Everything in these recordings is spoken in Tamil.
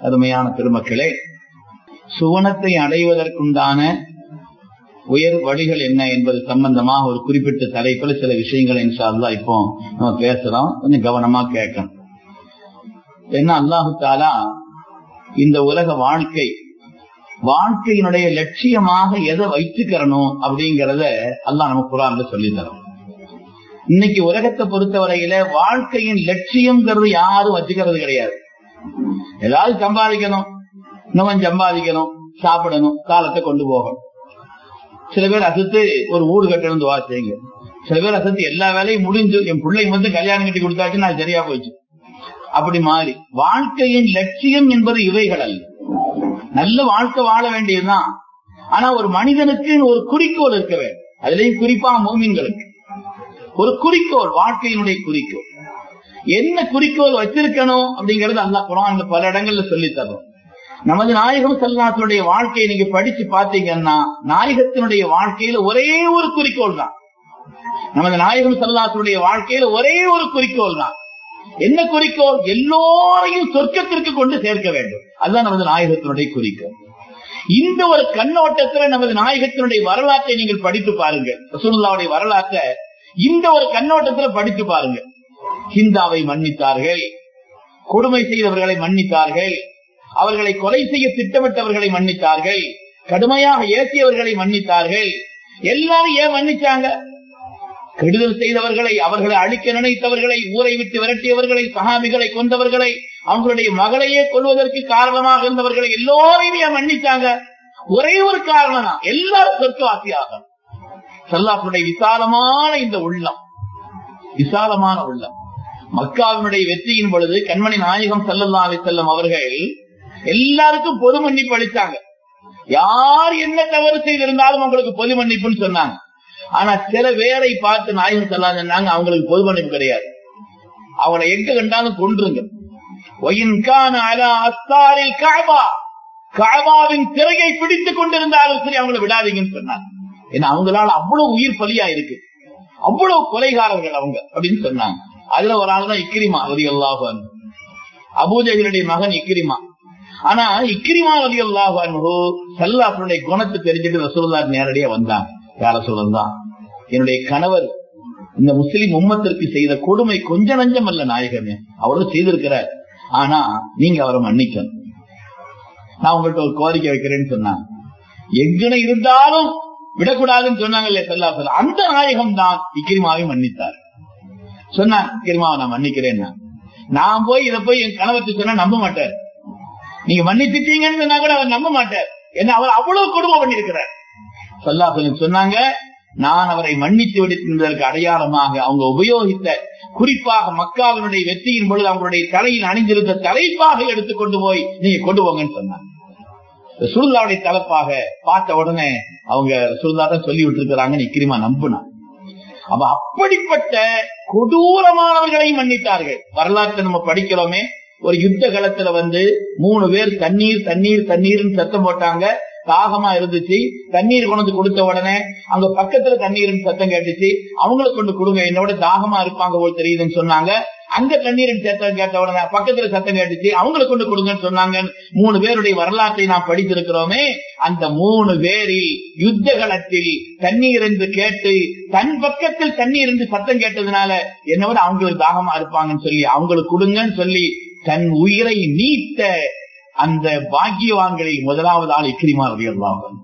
அருமையான பெருமக்களே சுவனத்தை அடைவதற்குண்டான உயர் வழிகள் என்ன என்பது சம்பந்தமாக ஒரு குறிப்பிட்ட தலைப்பில் சில விஷயங்கள் இன்ஷால்லா இப்போ நம்ம பேசுறோம் கொஞ்சம் கவனமா கேட்கணும் என்ன அல்லாஹு தாலா இந்த உலக வாழ்க்கை வாழ்க்கையினுடைய லட்சியமாக எதை வைத்துக்கிறணும் அப்படிங்கறத அல்லாஹ் நம்ம குரான்ல சொல்லி தரோம் இன்னைக்கு உலகத்தை பொறுத்தவரையில வாழ்க்கையின் லட்சியம்ங்கிறது யாரும் வச்சுக்கிறது கிடையாது ஏதாவது சம்பாதிக்கணும் இன்னும் சம்பாதிக்கணும் சாப்பிடணும் காலத்தை கொண்டு போகணும் சில பேர் அசத்து ஒரு வீடு கட்டணும் துவா செய்யுங்க சில பேர் அசத்து எல்லா வேலையும் முடிஞ்சு என் பிள்ளை வந்து கல்யாணம் கட்டி கொடுத்தாச்சு நான் சரியா போயிடுச்சு அப்படி மாறி வாழ்க்கையின் லட்சியம் என்பது இவைகள் அல்ல நல்ல வாழ்க்கை வாழ வேண்டியதுதான் ஆனா ஒரு மனிதனுக்கு ஒரு குறிக்கோள் இருக்க வேண்டும் அதுலயும் குறிப்பா மோமின்களுக்கு ஒரு குறிக்கோள் வாழ்க்கையினுடைய குறிக்கோள் என்ன குறிக்கோள் வச்சிருக்கணும் அப்படிங்கறது அல்லா குரான் பல இடங்கள்ல சொல்லி தரும் நமது நாயகம் செல்லாத்தினுடைய வாழ்க்கையை நீங்க படிச்சு பாத்தீங்கன்னா நாயகத்தினுடைய வாழ்க்கையில ஒரே ஒரு குறிக்கோள் தான் நமது நாயகம் செல்லாத்தினுடைய வாழ்க்கையில ஒரே ஒரு குறிக்கோள் தான் என்ன குறிக்கோள் எல்லோரையும் சொர்க்கத்திற்கு கொண்டு சேர்க்க வேண்டும் அதுதான் நமது நாயகத்தினுடைய குறிக்கோள் இந்த ஒரு கண்ணோட்டத்துல நமது நாயகத்தினுடைய வரலாற்றை நீங்கள் படித்து பாருங்க ரசூலுல்லாவுடைய வரலாற்றை இந்த ஒரு கண்ணோட்டத்துல படித்து பாருங்க ஹிந்தாவை மன்னித்தார்கள் கொடுமை செய்தவர்களை மன்னித்தார்கள் அவர்களை கொலை செய்ய திட்டமிட்டவர்களை மன்னித்தார்கள் கடுமையாக ஏசியவர்களை மன்னித்தார்கள் எல்லாரும் ஏன் மன்னிச்சாங்க கெடுதல் செய்தவர்களை அவர்களை அழிக்க நினைத்தவர்களை ஊரை விட்டு விரட்டியவர்களை சகாபிகளை கொண்டவர்களை அவங்களுடைய மகளையே கொள்வதற்கு காரணமாக இருந்தவர்களை எல்லோரையும் ஏன் மன்னிச்சாங்க ஒரே ஒரு காரணம் தான் எல்லாரும் சொர்க்கவாசியாக சல்லாப்புடைய விசாலமான இந்த உள்ளம் விசாலமான உள்ளம் மக்காவினுடைய வெற்றியின் பொழுது கண்மணி நாயகம் சல்லல்லா அலி செல்லம் அவர்கள் எல்லாருக்கும் பொது மன்னிப்பு அளித்தாங்க யார் என்ன தவறு செய்திருந்தாலும் அவங்களுக்கு பொது மன்னிப்புன்னு சொன்னாங்க ஆனா சில பேரை பார்த்து நாயகம் செல்லா சொன்னாங்க அவங்களுக்கு பொது மன்னிப்பு கிடையாது அவனை எங்க கண்டாலும் கொன்றுங்க காபாவின் திரையை பிடித்துக் கொண்டிருந்தாலும் சரி அவங்களை விடாதீங்கன்னு சொன்னாங்க ஏன்னா அவங்களால அவ்வளவு உயிர் பலியா இருக்கு அவ்வளவு கொலைகாரர்கள் அவங்க அப்படின்னு சொன்னாங்க அதுல ஒரு ஆள் தான் இக்கிரிமா ரதி அல்லாஹு அபூஜகளுடைய மகன் இக்கிரிமா ஆனா இக்கிரிமா ரதி அல்லாஹு சல்லாசனுடைய குணத்தை தெரிஞ்சுட்டு ரசூல்லா நேரடியா வந்தாங்க யார சொல்லலாம் என்னுடைய கணவர் இந்த முஸ்லிம் உம்மத்திற்கு செய்த கொடுமை கொஞ்ச நஞ்சம் அல்ல நாயகமே அவரும் செய்திருக்கிறார் ஆனா நீங்க அவரை மன்னிக்கணும் நான் உங்கள்கிட்ட ஒரு கோரிக்கை வைக்கிறேன்னு சொன்னாங்க எங்கன இருந்தாலும் விடக்கூடாதுன்னு சொன்னாங்க இல்லையா செல்லா சொல்ல அந்த நாயகம் தான் இக்கிரிமாவை மன்னித்தார் சொன்னார் இக்கிரிமாவை நான் மன்னிக்கிறேன் நான் போய் இதை போய் என் கணவர்த்து சொன்னா நம்ப மாட்டார் நீங்க மன்னிச்சிட்டீங்கன்னு சொன்னா கூட அவர் நம்ப மாட்டார் என்ன அவர் அவ்வளவு கொடுமை பண்ணிருக்கிறார் சொல்லா சொன்னாங்க நான் அவரை மன்னித்து விடுத்திருந்ததற்கு அடையாளமாக அவங்க உபயோகித்த குறிப்பாக மக்காவினுடைய வெற்றியின் பொழுது அவங்களுடைய தலையில் அணிந்திருந்த தலைப்பாக எடுத்துக்கொண்டு போய் நீங்க கொண்டு போங்கன்னு சொன்னாங்க சுருந்தாவுடைய தலைப்பாக பார்த்த உடனே அவங்க சுருந்தா தான் சொல்லி விட்டு நிக்கிரிமா நம்புனா அப்ப அப்படிப்பட்ட கொடூரமானவர்களை மன்னித்தார்கள் வரலாற்றை நம்ம படிக்கிறோமே ஒரு யுத்த களத்துல வந்து மூணு பேர் தண்ணீர் தண்ணீர் தண்ணீர்னு சத்தம் போட்டாங்க தாகமா இருந்துச்சு தண்ணீர் கொண்டு கொடுத்த உடனே அங்க பக்கத்துல தண்ணீர் சத்தம் கேட்டுச்சு அவங்களுக்கு கொண்டு கொடுங்க என்னோட தாகமா இருப்பாங்க போல் தெரியுதுன்னு சொன்னாங்க அங்க தண்ணீரின் சத்தம் கேட்ட உடனே பக்கத்துல சத்தம் கேட்டுச்சு அவங்களுக்கு கொண்டு கொடுங்கன்னு சொன்னாங்க மூணு பேருடைய வரலாற்றை நாம் படித்திருக்கிறோமே அந்த மூணு பேரில் யுத்த களத்தில் தண்ணீர் என்று கேட்டு தன் பக்கத்தில் தண்ணீர் என்று சத்தம் கேட்டதுனால என்னோட அவங்களுக்கு தாகமா இருப்பாங்கன்னு சொல்லி அவங்களுக்கு கொடுங்கன்னு சொல்லி தன் உயிரை நீத்த அந்த பாக்கியவான்களில் முதலாவது ஆள் இக்கிரிமா ரவி அல்லாஹன்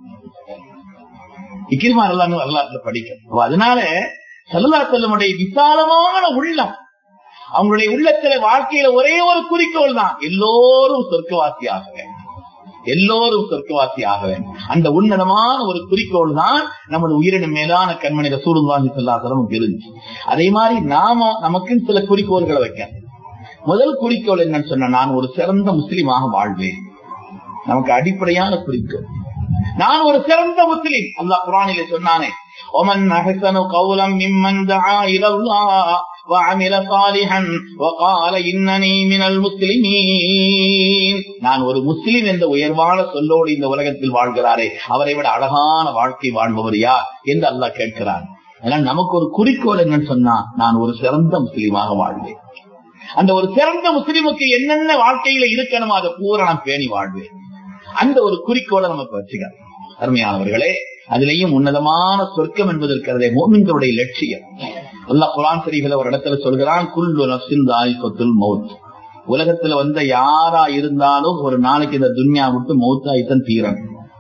இக்கிரிமா அல்லான்னு வரலாற்றுல படிக்கும் அதனால சல்லா செல்லமுடைய விசாலமான உள்ளம் அவங்களுடைய உள்ளத்துல வாழ்க்கையில ஒரே ஒரு குறிக்கோள் தான் எல்லோரும் சொர்க்கவாசியாக வேண்டும் எல்லோரும் சொர்க்கவாசி ஆக வேண்டும் அந்த உன்னதமான ஒரு குறிக்கோள் தான் நமது உயிரின மேலான கண்மணி ரசூலுல்லாஹி ஸல்லல்லாஹு இருந்துச்சு அதே மாதிரி நாம நமக்குன்னு சில குறிக்கோள்களை வைக்க முதல் குறிக்கோள் என்னன்னு சொன்ன நான் ஒரு சிறந்த முஸ்லீமாக வாழ்வேன் நமக்கு அடிப்படையான குறிக்கோள் நான் ஒரு சிறந்த முஸ்லீம் அல்லாஹ் குரானிலே சொன்னானே ஒமன் அஹசனு கௌலம் மிம்மன் தஆ இலல்லாஹ் وعمل صالحا وقال انني من المسلمين நான் ஒரு முஸ்லிம் என்ற உயர்வான சொல்லோடு இந்த உலகத்தில் வாழ்கிறாரே அவரை விட அழகான வாழ்க்கை வாழ்பவர் யார் என்று அல்லாஹ் கேட்கிறார் அதனால் நமக்கு ஒரு குறிக்கோள் என்னன்னு சொன்னா நான் ஒரு சிறந்த முஸ்லீமாக வாழ்வேன் அந்த ஒரு சிறந்த முஸ்லிமுக்கு என்னென்ன வாழ்க்கையில இருக்கணுமோ அதை பூரணம் பேணி வாழ்வேன் அந்த ஒரு குறிக்கோளை நமக்கு வச்சுக்க அருமையானவர்களே அதிலேயும் உன்னதமான சொர்க்கம் என்பது இருக்கிறதே மோமின்களுடைய லட்சியம் அல்லாஹ் குரான் சரிகளை ஒரு இடத்துல சொல்கிறான் குல்லு நப்சின் தாய்கத்துல் மௌத் உலகத்துல வந்த யாரா இருந்தாலும் ஒரு நாளைக்கு இந்த துன்யா விட்டு மௌத்தாய்த்தான் தீரன்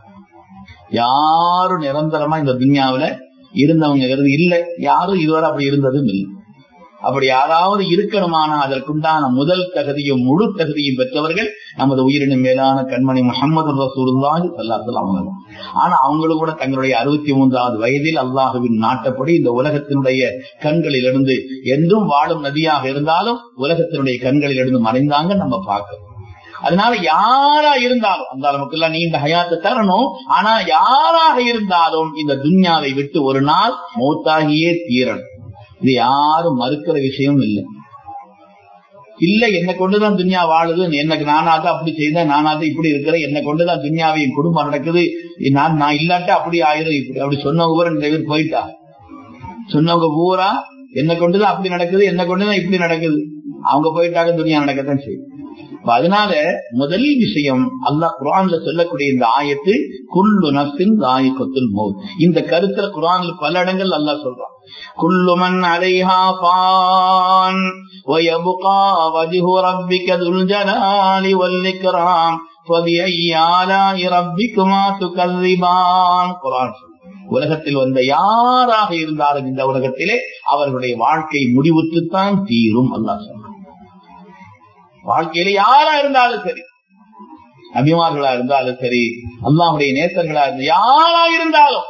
யாரும் நிரந்தரமா இந்த துன்யாவில இருந்தவங்க இல்ல யாரும் இதுவரை அப்படி இருந்ததும் இல்லை அப்படி யாராவது இருக்கணுமானா அதற்குண்டான முதல் தகுதியும் முழு தகுதியும் பெற்றவர்கள் நமது உயிரினும் மேலான கண்மணி முகமது ரசூலுல்லாஹி சல்லாசல் அவங்க ஆனா அவங்களும் கூட தங்களுடைய அறுபத்தி மூன்றாவது வயதில் அல்லாஹுவின் நாட்டப்படி இந்த உலகத்தினுடைய கண்களிலிருந்து என்றும் வாழும் நதியாக இருந்தாலும் உலகத்தினுடைய கண்களிலிருந்து மறைந்தாங்க நம்ம பார்க்கணும் அதனால யாரா இருந்தாலும் அந்த நமக்கு எல்லாம் நீண்ட ஹயாத்தை தரணும் ஆனா யாராக இருந்தாலும் இந்த துன்யாவை விட்டு ஒரு நாள் மௌத்தாகியே தீரணும் இது யாரும் மறுக்கிற விஷயம் இல்லை இல்ல என்ன கொண்டுதான் துன்யா வாழுது எனக்கு நானாக அப்படி செய்தேன் நானாக இப்படி இருக்கிறேன் என்ன கொண்டுதான் துன்யாவை என் குடும்பம் நடக்குது நான் நான் இல்லாட்ட அப்படி ஆயிரும் இப்படி அப்படி சொன்னவங்க பூரா நிறைய பேர் போயிட்டா சொன்னவங்க பூரா என்ன கொண்டுதான் அப்படி நடக்குது என்ன கொண்டுதான் இப்படி நடக்குது அவங்க போயிட்டாங்க துன்யா நடக்கத்தான் செய்யும் அதனால முதல் விஷயம் அல்லாஹ் குரான்ல சொல்லக்கூடிய இந்த ஆயத்து குல்லு நப்சின் ஆயக்கத்துல் மௌத் இந்த கருத்துல குரான்ல பல இடங்கள் அல்லாஹ் சொல்றான் குல்லு மன் அலைஹா பான் ويبقى وجه ربك ذو الجلال والإكرام فبأي آلاء ربكما تكذبان குரான் உலகத்தில் வந்த யாராக இருந்தாலும் இந்த உலகத்திலே அவர்களுடைய வாழ்க்கை முடிவுற்றுத்தான் தீரும் அல்லாஹ் சொல்றான் வாழ்க்கையில யாரா இருந்தாலும் சரி அபிமார்களா இருந்தாலும் சரி அல்லாவுடைய நேசர்களா இருந்தா யாரா இருந்தாலும்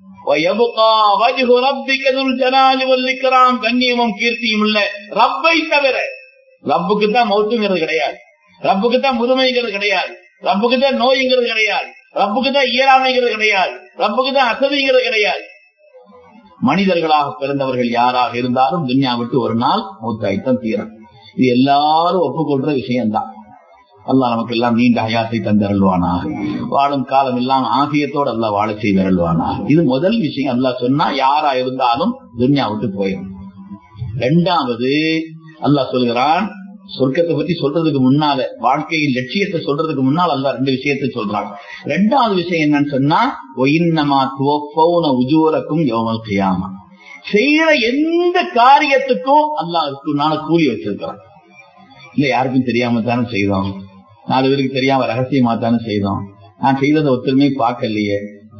கண்ணியமும் கீர்த்தியும் உள்ள ரப்பை தவிர ரப்புக்கு தான் மௌத்துங்கிறது கிடையாது ரப்புக்கு தான் முதுமைங்கிறது கிடையாது ரப்புக்கு தான் நோய்ங்கிறது கிடையாது ரப்புக்கு தான் இயலாமைங்கிறது கிடையாது ரப்புக்கு தான் அசதிங்கிறது கிடையாது மனிதர்களாக பிறந்தவர்கள் யாராக இருந்தாலும் துன்யா விட்டு ஒரு நாள் மூத்தாய்த்தான் தீரன் இது எல்லாரும் ஒப்புக்கொள்ற விஷயம்தான் அல்லாஹ் நமக்கு எல்லாம் நீண்ட ஹயாத்தை தந்தருள்வானாக வாழும் காலம் எல்லாம் ஆகியத்தோடு அல்லாஹ் வாழ செய்தருள்வானாக இது முதல் விஷயம் அல்லாஹ் சொன்னா யாரா இருந்தாலும் துன்யா விட்டு போயிடும் ரெண்டாவது அல்லாஹ் சொல்கிறான் சொர்க்கத்தை பத்தி சொல்றதுக்கு முன்னால வாழ்க்கையின் லட்சியத்தை சொல்றதுக்கு முன்னால் அல்ல ரெண்டு விஷயத்தை சொல்றாங்க ரெண்டாவது விஷயம் என்னன்னு சொன்னா ஒயின்னமா துவப்பவுன உஜூரக்கும் யோமல் கையாமா செய்யற எந்த காரியத்துக்கும் அல்லாஹ் கூலி வச்சிருக்கிறான் இல்ல யாருக்கும் தெரியாம தானே செய்தோம் நாலு பேருக்கு தெரியாம ரகசியமா தானே செய்தோம் நான் செய்ததை ஒத்துருமே பார்க்கலையே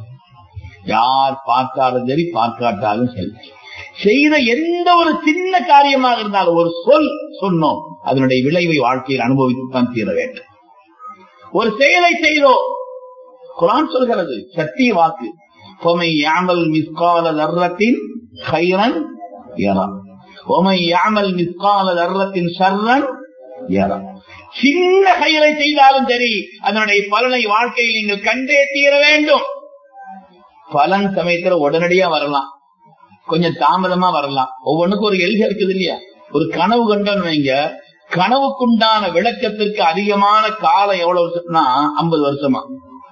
யார் பார்த்தாலும் சரி பார்க்காட்டாலும் சரி செய்த எந்த ஒரு சின்ன காரியமாக இருந்தாலும் ஒரு சொல் சொன்னோம் அதனுடைய விளைவை வாழ்க்கையில் அனுபவித்துத்தான் தீர வேண்டும் ஒரு செயலை செய்தோம் குரான் சொல்கிறது சத்திய வாக்கு பொமை யாமல் மிஸ்கால தர்றத்தின் خيرا يرى ومن يعمل مثقال ذرة شرا يرى சின்ன கயிறை செய்தாலும் சரி அதனுடைய பலனை வாழ்க்கையில் நீங்கள் கண்டே தீர வேண்டும் பலன் சமயத்துல உடனடியா வரலாம் கொஞ்சம் தாமதமா வரலாம் ஒவ்வொன்றுக்கும் ஒரு எல்கை இருக்குது இல்லையா ஒரு கனவு கண்டோன்னு வைங்க கனவுக்குண்டான விளக்கத்திற்கு அதிகமான காலம் எவ்வளவு வருஷம்னா ஐம்பது வருஷமா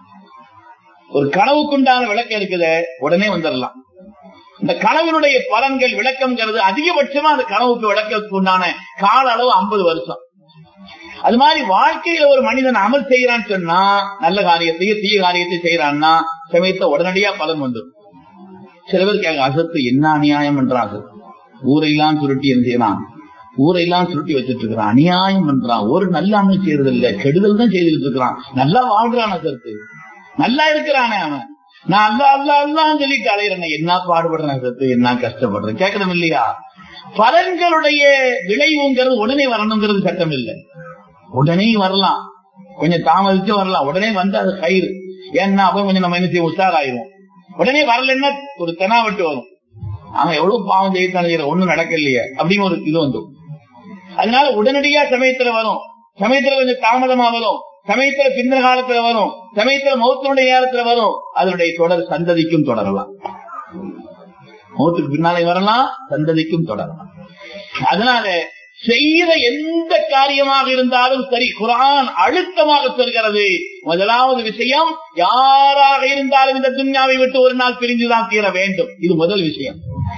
ஒரு கனவுக்குண்டான விளக்கம் இருக்குது உடனே வந்துடலாம் இந்த கனவினுடைய பலன்கள் விளக்கம்ங்கிறது அதிகபட்சமா அந்த கனவுக்கு விளக்கத்துக்கு உண்டான கால அளவு ஐம்பது வருஷம் அது மாதிரி வாழ்க்கையில ஒரு மனிதன் அமல் செய்யறான்னு சொன்னா நல்ல காரியத்தையும் தீய காரியத்தை செய்யறான்னா சமயத்தை உடனடியா பலன் வந்துடும் சில பேர் கேட்க அசத்து என்ன அநியாயம் பண்றாங்க ஊரையெல்லாம் சுருட்டி என்ன செய்யறான் ஊரையெல்லாம் சுருட்டி வச்சுட்டு இருக்கிறான் அநியாயம் பண்றான் ஒரு நல்ல அமல் செய்யறது இல்ல கெடுதல் தான் செய்துட்டு இருக்கிறான் நல்லா வாழ்றான் அசத்து நல்லா இருக்கிறானே அவன் நான் அல்ல அல்ல அல்லான்னு சொல்லி கலையிறேன் என்ன பாடுபடுறேன் சத்து என்ன கஷ்டப்படுறேன் கேட்கணும் இல்லையா பலன்களுடைய விளைவுங்கிறது உடனே வரணுங்கிறது சட்டம் இல்லை உடனே வரலாம் கொஞ்சம் தாமதிச்சு வரலாம் உடனே வந்து அது கயிறு ஏன்னா அப்ப கொஞ்சம் நம்ம என்ன செய்ய உஷாராயிரும் உடனே வரலன்னா ஒரு தெனாவட்டு வரும் அவன் எவ்வளவு பாவம் செய்யத்தான் ஒண்ணும் நடக்கலையே அப்படின்னு ஒரு இது வந்துடும் அதனால உடனடியா சமயத்துல வரும் சமயத்துல கொஞ்சம் தாமதமா வரும் சமயத்துல பின்ன காலத்துல வரும் சமயத்துல மௌத்தினுடைய நேரத்துல வரும் அதனுடைய தொடர் சந்ததிக்கும் தொடரலாம் மௌத்துக்கு பின்னாலே வரலாம் சந்ததிக்கும் தொடரலாம் அதனால செய்த எந்த காரியமாக இருந்தாலும் சரி குரான் அழுத்தமாக சொல்கிறது முதலாவது விஷயம் யாராக இருந்தாலும் இந்த துன்யாவை விட்டு ஒரு நாள் பிரிஞ்சுதான் தீர வேண்டும் இது முதல் விஷயம்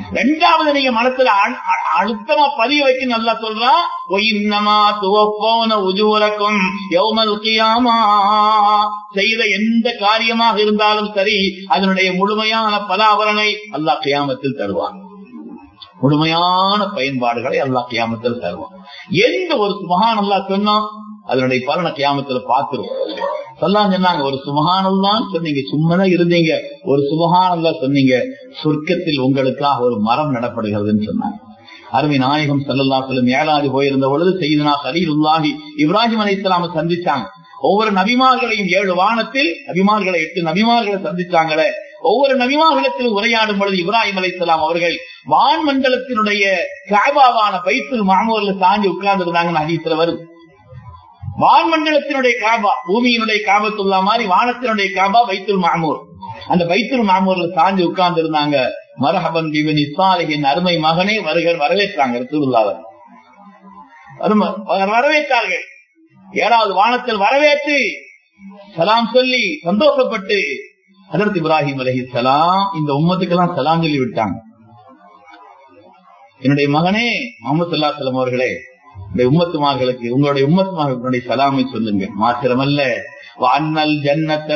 ரெண்டாவது நீங்க மனசுல அழு- அழு- அழுத்தமா பதிய வைக்க நல்லா சொல்றா ஒயின்னமா துவப்போன உஜூரக்கும் யௌமல் கியாமா செய்த எந்த காரியமாக இருந்தாலும் சரி அதனுடைய முழுமையான பலாபலனை அல்லாஹ் கியாமத்தில் தருவான் முழுமையான பயன்பாடுகளை அல்லாஹ் கியாமத்தில் தருவான் எந்த ஒரு சுபஹான் அல்லாஹ் சொன்னோம் அதனுடைய பலனை கியாமத்துல பார்த்துருவோம் சொல்லாம் சொன்னாங்க ஒரு சுபஹானல்லாம் சொன்னீங்க சும்மதான் இருந்தீங்க ஒரு சுபஹானல்லா சொன்னீங்க சொர்க்கத்தில் உங்களுக்காக ஒரு மரம் நடப்படுகிறதுன்னு சொன்னாங்க அருமை நாயகம் சல்லல்லா சொல்லும் ஏழாவது போயிருந்த பொழுது செய்தனா சலீலுல்லாஹி இப்ராஹிம் அலி இஸ்லாம சந்திச்சாங்க ஒவ்வொரு நபிமார்களையும் ஏழு வானத்தில் நபிமார்களை எட்டு நபிமார்களை சந்திச்சாங்களே ஒவ்வொரு நபிமார்களிடத்தில் உரையாடும் பொழுது இப்ராஹிம் அலி இஸ்லாம் அவர்கள் வான் மண்டலத்தினுடைய காபாவான பைத்துல் மாமூர்ல சாஞ்சி உட்கார்ந்து இருந்தாங்கன்னு ஹதீஸ்ல வருது வான்மண்டலத்தினுடைய காபா பூமியினுடைய காபத்துள்ளா மாதிரி வானத்தினுடைய காபா பைத்துல் மாமூர் அந்த பைத்துல் மாமூர்ல சாஞ்சு உட்கார்ந்து இருந்தாங்க மரஹபன் பிபின் இஸ்மாலிகின் அருமை மகனே வருகர் வரவேற்றாங்க ரசூலுல்லாஹ் அரும- வரவேற்றார்கள் ஏழாவது வானத்தில் வரவேற்று சலாம் சொல்லி சந்தோஷப்பட்டு ஹதரத் இப்ராஹிம் அலஹி சலாம் இந்த உம்மத்துக்கெல்லாம் சலாம் சொல்லி விட்டாங்க என்னுடைய மகனே முகமது சல்லா சலம் அவர்களே இந்த உம்மத்துமார்களுக்கு உங்களுடைய உம்மத்துமார்களுடைய சலாமை சொல்லுங்க மாத்திரமல்ல வான்னல் ஜன்னத்த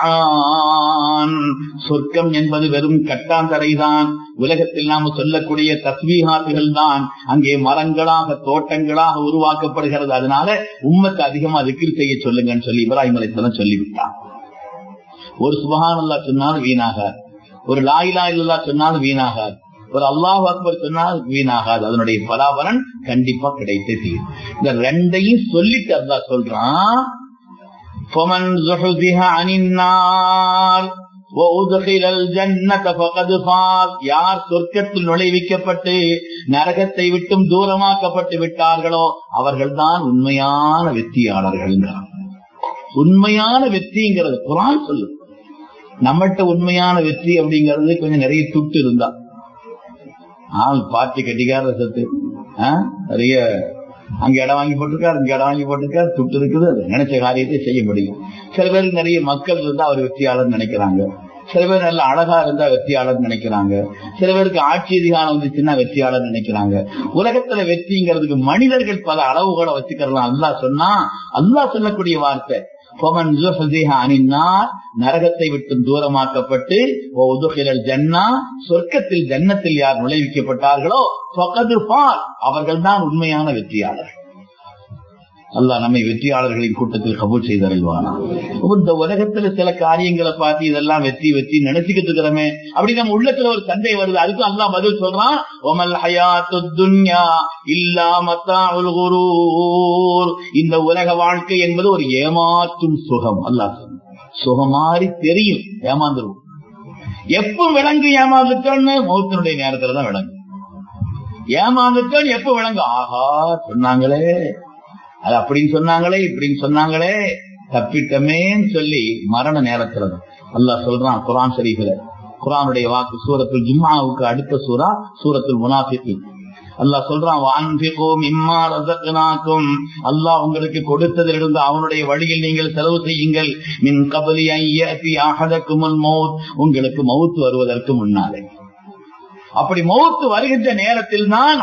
கீஆன். சொர்க்கம் என்பது வெறும் கட்டாந்தரைதான் உலகத்தில் நாம சொல்லக்கூடிய தஸ்வீகாத்துகள் தான் அங்கே மரங்களாக தோட்டங்களாக உருவாக்கப்படுகிறது அதனால உம்மத்து அதிகமா திக்கிர் செய்ய சொல்லுங்கன்னு சொல்லி இப்ராஹிம் அலைஹிஸ்ஸலாம் சொல்லிவிட்டான் ஒரு சுபஹானல்லா சொன்னாலும் வீணாகாது ஒரு லாயிலா இல்லல்லா சொன்னாலும் வீணாகாது ஒரு அல்லாஹ் அக்பர் சொன்னால் வீணாகாது அதனுடைய பலாபலன் கண்டிப்பா கிடைத்தே தீரும் இந்த ரெண்டையும் சொல்லிட்டு அல்லாஹ் சொல்றான் فمن زحزح عن النار وأدخل الجنة فقد فاز யார் சொர்க்கத்தில் நுழைவிக்கப்பட்டு நரகத்தை விட்டும் தூரமாக்கப்பட்டு விட்டார்களோ அவர்கள்தான் உண்மையான வெற்றியாளர்கள் உண்மையான வெற்றிங்கிறது குரான் சொல்லு நம்மகிட்ட உண்மையான வெற்றி அப்படிங்கிறது கொஞ்சம் நிறைய துட்டு இருந்தா ஆள் பார்ட்டி கட்டிக்கார சத்து ஆ? நிறைய அங்க இடம் வாங்கி போட்டிருக்காரு இங்க இடம் வாங்கி போட்டிருக்காரு துட்டு இருக்குது அது நினைச்ச காரியத்தை செய்ய முடியும் சில பேருக்கு நிறைய மக்கள் இருந்தா அவர் வெற்றியாளர் நினைக்கிறாங்க சில பேர் நல்ல அழகா இருந்தா வெற்றியாளர் நினைக்கிறாங்க சில பேருக்கு ஆட்சி அதிகாரம் வந்துச்சுன்னா வெற்றியாளர் நினைக்கிறாங்க உலகத்துல வெற்றிங்கிறதுக்கு மனிதர்கள் பல அளவுகளை வச்சுக்கலாம் அல்லாஹ் சொன்னா அல்லாஹ் சொல்லக்கூடிய வார்த்தை فَمَنْ زُحْزِحَ عَنِ النَّارِ நரகத்தை விட்டு தூரமாக்கப்பட்டு وَأُدْخِلَ الْجَنَّةِ சொர்க்கத்தில் ஜன்னத்தில் யார் நுழைவிக்கப்பட்டார்களோ فَقَدْ فَازَ அவர்கள்தான் உண்மையான வெற்றியாளர்கள் அல்லாஹ் நம்மை வெற்றியாளர்களின் கூட்டத்தில் கபூல் செய்தருள்வானா இந்த உலகத்துல சில காரியங்களை பார்த்து இதெல்லாம் வெற்றி வெற்றி நினைச்சுக்கிட்டு இருக்கிறோமே அப்படி நம்ம உள்ளத்துல ஒரு சண்டை வருது அதுக்கும் அல்லாஹ் பதில் சொல்றான் ஒமல் ஹயாத்து துன்யா இல்லா மத்தாஉல் குரூர் இந்த உலக வாழ்க்கை என்பது ஒரு ஏமாற்றும் சுகம் அல்லாஹ் சொன்னான். சுகம் மாதிரி தெரியும் ஏமாந்துருவோம் எப்ப விலங்கு ஏமாந்துட்டோன்னு மௌத்தினுடைய நேரத்துல தான் விளங்கும் ஏமாந்துட்டோன்னு எப்ப விளங்கும் ஆஹா சொன்னாங்களே அது அப்படின்னு சொன்னாங்களே இப்படின்னு சொன்னாங்களே தப்பிட்டமேன்னு சொல்லி மரண நேரத்துல தான். அல்லாஹ் சொல்றான் குரான் ஷரீஃப்ல குரானுடைய வாக்கு சூரத்துல் ஜும்மாவுக்கு அடுத்த சூரா சூரத்துல் முனாஃபிகீன் அல்லாஹ் சொல்றான் வான்பிகோ மிம்மா ரசக்னாக்கும் அல்லாஹ் உங்களுக்கு கொடுத்ததிலிருந்து அவனுடைய வழியில் நீங்கள் செலவு செய்யுங்கள் மின் கபலி ஐயத்தி அகதக்குமுல் மௌத் உங்களுக்கு மவுத் வருவதற்கு முன்னாலே அப்படி மௌத்து வருகின்ற நேரத்தில் தான்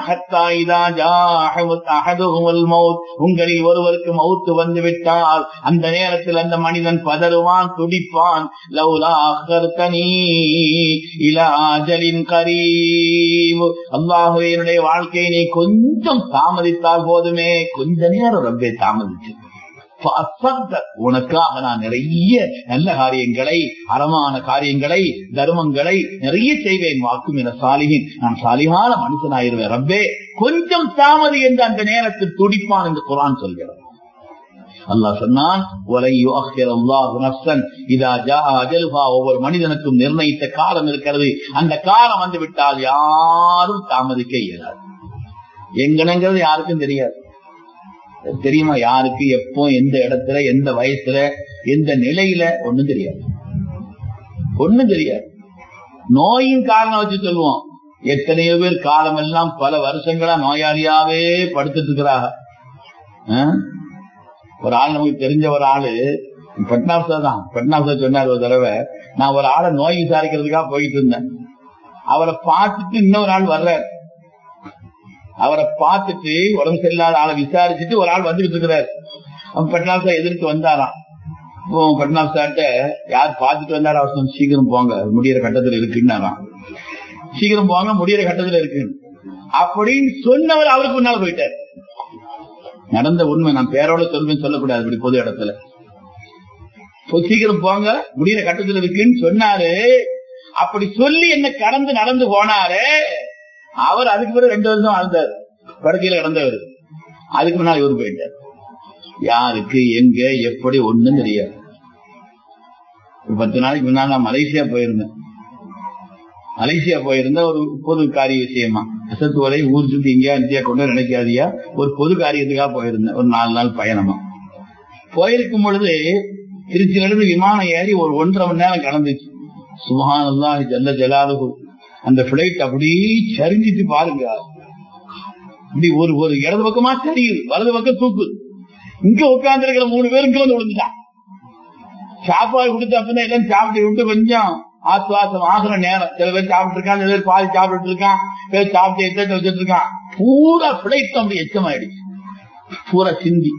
உங்களில் ஒருவருக்கு மௌத்து வந்து விட்டால் அந்த நேரத்தில் அந்த மனிதன் பதறுவான் துடிப்பான் லவ்லா அகர்த்தனி இலாஜலின் கரீம் அல்லாஹுவே என்னுடைய வாழ்க்கையை நீ கொஞ்சம் தாமதித்தால் போதுமே கொஞ்ச நேரம் ரப்பே தாமதிச்சு உனக்காக நான் நிறைய நல்ல காரியங்களை அறமான காரியங்களை தர்மங்களை நிறைய செய்வேன் வாக்கும் என சாலிகின் நான் சாலிகான மனுஷனாயிருவேன் ரப்பே கொஞ்சம் தாமதி என்று அந்த நேரத்தில் துடிப்பான் என்று குரான் சொல்கிறார் அல்லாஹ் சொன்னான் ஒவ்வொரு மனிதனுக்கும் நிர்ணயித்த காலம் இருக்கிறது அந்த காலம் வந்து விட்டால் யாரும் தாமதிக்க இயலாது எங்கனங்கிறது யாருக்கும் தெரியாது தெரியுமா யாருக்கு எப்போ எந்த இடத்துல எந்த வயசுல எந்த நிலையில ஒண்ணும் தெரியாது ஒண்ணும் தெரியாது நோயின் காரணம் வச்சு சொல்லுவோம் எத்தனையோ பேர் காலம் எல்லாம் பல வருஷங்களா நோயாளியாவே படுத்துட்டு இருக்கிறாங்க ஒரு ஆள் நமக்கு தெரிஞ்ச ஒரு ஆளு பட்னாப்சா தான் பட்னாப்சா சொன்னார் ஒரு தடவை நான் ஒரு ஆளை நோய் விசாரிக்கிறதுக்காக போயிட்டு இருந்தேன் அவரை பார்த்துட்டு இன்னொரு ஆள் வர்றார் அவரை பார்த்துட்டு உடம்பு சரியில்லாத ஆளை விசாரிச்சுட்டு ஒரு ஆள் வந்துகிட்டு இருக்கிறார் அவன் பட்னாப் சார் எதிர்த்து வந்தாராம் இப்போ பட்னாப் சார்ட்ட யார் பார்த்துட்டு வந்தாரா அவர் சொன்ன, சீக்கிரம் போங்க அது முடியிற கட்டத்துல இருக்குன்னாராம் சீக்கிரம் போங்க முடியிற கட்டத்துல இருக்கு அப்படின்னு சொன்னவர் அவருக்கு முன்னால் போயிட்டார் நடந்த உண்மை நான் பேரோட சொல்வேன் சொல்லக்கூடாது இப்படி பொது இடத்துல இப்போ சீக்கிரம் போங்க முடியிற கட்டத்துல இருக்குன்னு சொன்னாரு அப்படி சொல்லி என்ன கடந்து நடந்து போனாரு அவர் அதுக்கு பிறகு ரெண்டு வருஷம் வாழ்ந்தார் படுக்கையில கிடந்தவர் அதுக்கு முன்னால் இவர் போயிட்டார் யாருக்கு எங்க எப்படி ஒண்ணும் தெரியாது ஒரு பத்து நாளைக்கு முன்னால் நான் மலேசியா போயிருந்தேன் மலேசியா போயிருந்த ஒரு பொது காரிய விஷயமா அசத்து வரை ஊர் சுத்தி இங்கேயா இந்தியா கொண்டு வர நினைக்காதியா ஒரு பொது காரியத்துக்காக போயிருந்தேன் ஒரு நாலு நாள் பயணமா போயிருக்கும் பொழுது திருச்சியில இருந்து விமானம் ஏறி ஒரு ஒன்றரை மணி நேரம் கடந்துச்சு சுபஹானல்லா ஜல்ல ஜலாலுகு அந்த பிளைட் அப்படியே சரிஞ்சிட்டு பாருங்க இப்படி ஒரு ஒரு இடது பக்கமா தெரியுது வலது பக்கம் தூக்குது இங்க உட்கார்ந்து இருக்கிற மூணு பேரும் இங்க வந்து விழுந்துட்டான் சாப்பாடு கொடுத்து அப்படின்னா எல்லாம் சாப்பிட்டு விட்டு கொஞ்சம் ஆசுவாசம் ஆகிற நேரம் சில பேர் சாப்பிட்டு இருக்கான் சில பேர் பாதி சாப்பிட்டு இருக்கான் பேர் சாப்பிட்டு எச்சத்தை வச்சுட்டு இருக்கான் பூரா பிளைட் அப்படி எச்சமாயிடுச்சு பூரா சிந்தி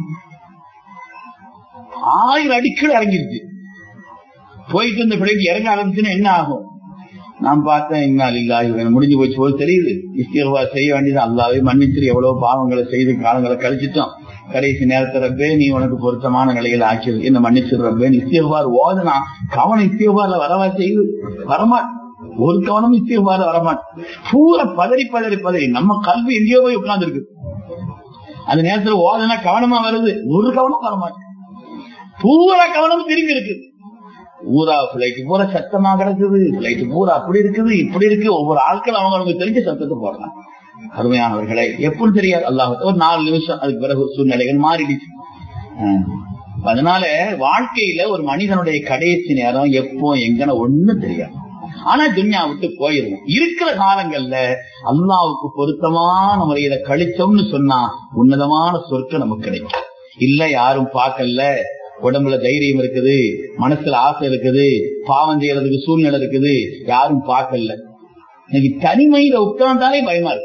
ஆயிரம் அடிக்கடி இறங்கிருச்சு போயிட்டு இந்த பிளைட் இறங்க ஆரம்பிச்சுன்னா என்ன ஆகும் நான் பார்த்தேன் இன்னால் இல்லா முடிஞ்சு போச்சு போது தெரியுது இஸ்திரவா செய்ய வேண்டியது அல்லாவே மன்னிச்சு எவ்வளவு பாவங்களை செய்து காலங்களை கழிச்சிட்டோம் கடைசி நேரத்துல ரப்பே நீ உனக்கு பொருத்தமான நிலையில ஆக்கியது என்ன மன்னிச்சிரு ரப்பே இஸ்திரவார் ஓதுனா கவனம் இஸ்திரவார்ல வரவா செய்யுது வரமாட் ஒரு கவனம் இஸ்திரவார்ல வரமாட் பூரா பதறி பதறி பதறி நம்ம கல்வி எங்கேயோ போய் உட்கார்ந்து இருக்கு அந்த நேரத்துல ஓதுனா கவனமா வருது ஒரு கவனம் வரமாட்டேன் பூரா கவனம் திரும்பி இருக்கு ஊரா பிளைட் பூரா சத்தமா கிடக்குது பிளைட் பூரா அப்படி இருக்குது இப்படி இருக்கு ஒவ்வொரு ஆட்கள் அவங்களுக்கு தெரிஞ்ச சத்தத்தை போடுறாங்க அருமையானவர்களே எப்படி தெரியாது அல்லாஹ் ஒரு நாலு நிமிஷம் அதுக்கு பிறகு சூழ்நிலைகள் மாறிடுச்சு ஆஹ். அதனால வாழ்க்கையில ஒரு மனிதனுடைய கடைசி நேரம் எப்போ எங்கன ஒண்ணும் தெரியாது ஆனா துன்யா விட்டு போயிடும் இருக்கிற காலங்கள்ல அல்லாவுக்கு பொருத்தமான முறையில கழிச்சோம்னு சொன்னா உன்னதமான சொர்க்கம் நமக்கு கிடைக்கும் இல்ல யாரும் பார்க்கல உடம்புல தைரியம் இருக்குது மனசுல ஆசை இருக்குது பாவம் செய்யறதுக்கு சூழ்நிலை இருக்குது யாரும் பார்க்கல இன்னைக்கு தனிமையில உட்கார்ந்தாலே பயமா இருக்கு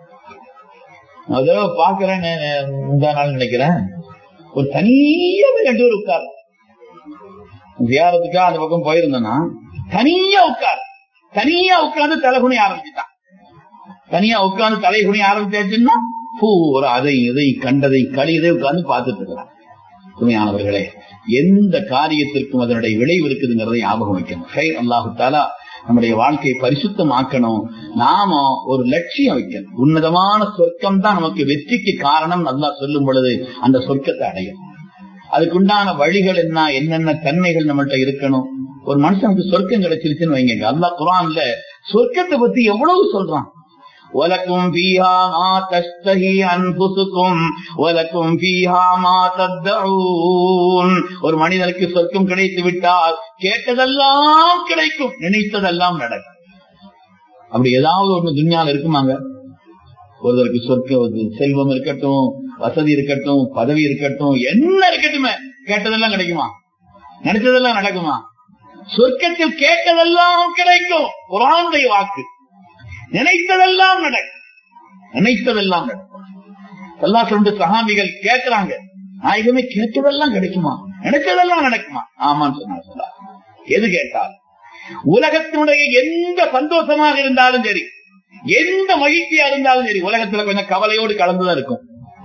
நான் ஒரு தடவை பாக்குறேன்னு முந்தா நாள் நினைக்கிறேன் ஒரு தனியா போய் ரெண்டு பேர் உட்கார் வியாரத்துக்கா அந்த பக்கம் போயிருந்தேன்னா தனியா உட்கார் தனியா உட்கார்ந்து தலைகுனி ஆரம்பிச்சுட்டான் தனியா உட்கார்ந்து தலைகுனி ஆரம்பிச்சாச்சுன்னா பூரா அதை இதை கண்டதை கழியதை உட்கார்ந்து பார்த்துட்டு இருக்கிறான் உண்மையானவர்களே எந்த காரியத்திற்கும் அதனுடைய விளைவு இருக்குதுங்கிறதை ஞாபகம் வைக்கணும் ஹை அல்லாஹு தாலா நம்முடைய வாழ்க்கையை பரிசுத்தமாக்கணும் நாம ஒரு லட்சியம் வைக்கணும் உன்னதமான சொர்க்கம் தான் நமக்கு வெற்றிக்கு காரணம் நல்லா சொல்லும் பொழுது அந்த சொர்க்கத்தை அடையும் அதுக்குண்டான வழிகள் என்ன என்னென்ன தன்மைகள் நம்மள்ட்ட இருக்கணும் ஒரு மனுஷனுக்கு சொர்க்கம் கிடைச்சிருச்சுன்னு வைங்க அல்லாஹ் குரான்ல சொர்க்கத்தை பத்தி எவ்வளவு சொல்றான் وَلَكُمْ فِيهَا مَا تَشْتَهِي أَنفُسُكُمْ وَلَكُمْ فِيهَا مَا تَدَّعُونَ ஒரு மனிதனுக்கு சொர்க்கம் கிடைத்து விட்டால் கேட்டதெல்லாம் கிடைக்கும் நினைத்ததெல்லாம் நடக்கும் அப்படி ஏதாவது ஒண்ணு துன்யால இருக்குமாங்க ஒருவருக்கு சொர்க்க செல்வம் இருக்கட்டும் வசதி இருக்கட்டும் பதவி இருக்கட்டும் என்ன இருக்கட்டுமே கேட்டதெல்லாம் கிடைக்குமா நினைச்சதெல்லாம் நடக்குமா சொர்க்கத்தில் கேட்டதெல்லாம் கிடைக்கும் குரானுடைய வாக்கு நினைத்ததெல்லாம் நடக்கும் நினைத்ததெல்லாம் நடக்கும் எல்லா சொல்லிட்டு சகாமிகள் கேட்கிறாங்க நாயகமே கேட்டதெல்லாம் கிடைக்குமா நினைச்சதெல்லாம் நடக்குமா ஆமான்னு சொன்னார் சொல்லா எது கேட்டால் உலகத்தினுடைய எந்த சந்தோஷமாக இருந்தாலும் சரி எந்த மகிழ்ச்சியா இருந்தாலும் சரி உலகத்துல கொஞ்சம் கவலையோடு கலந்துதான் இருக்கும்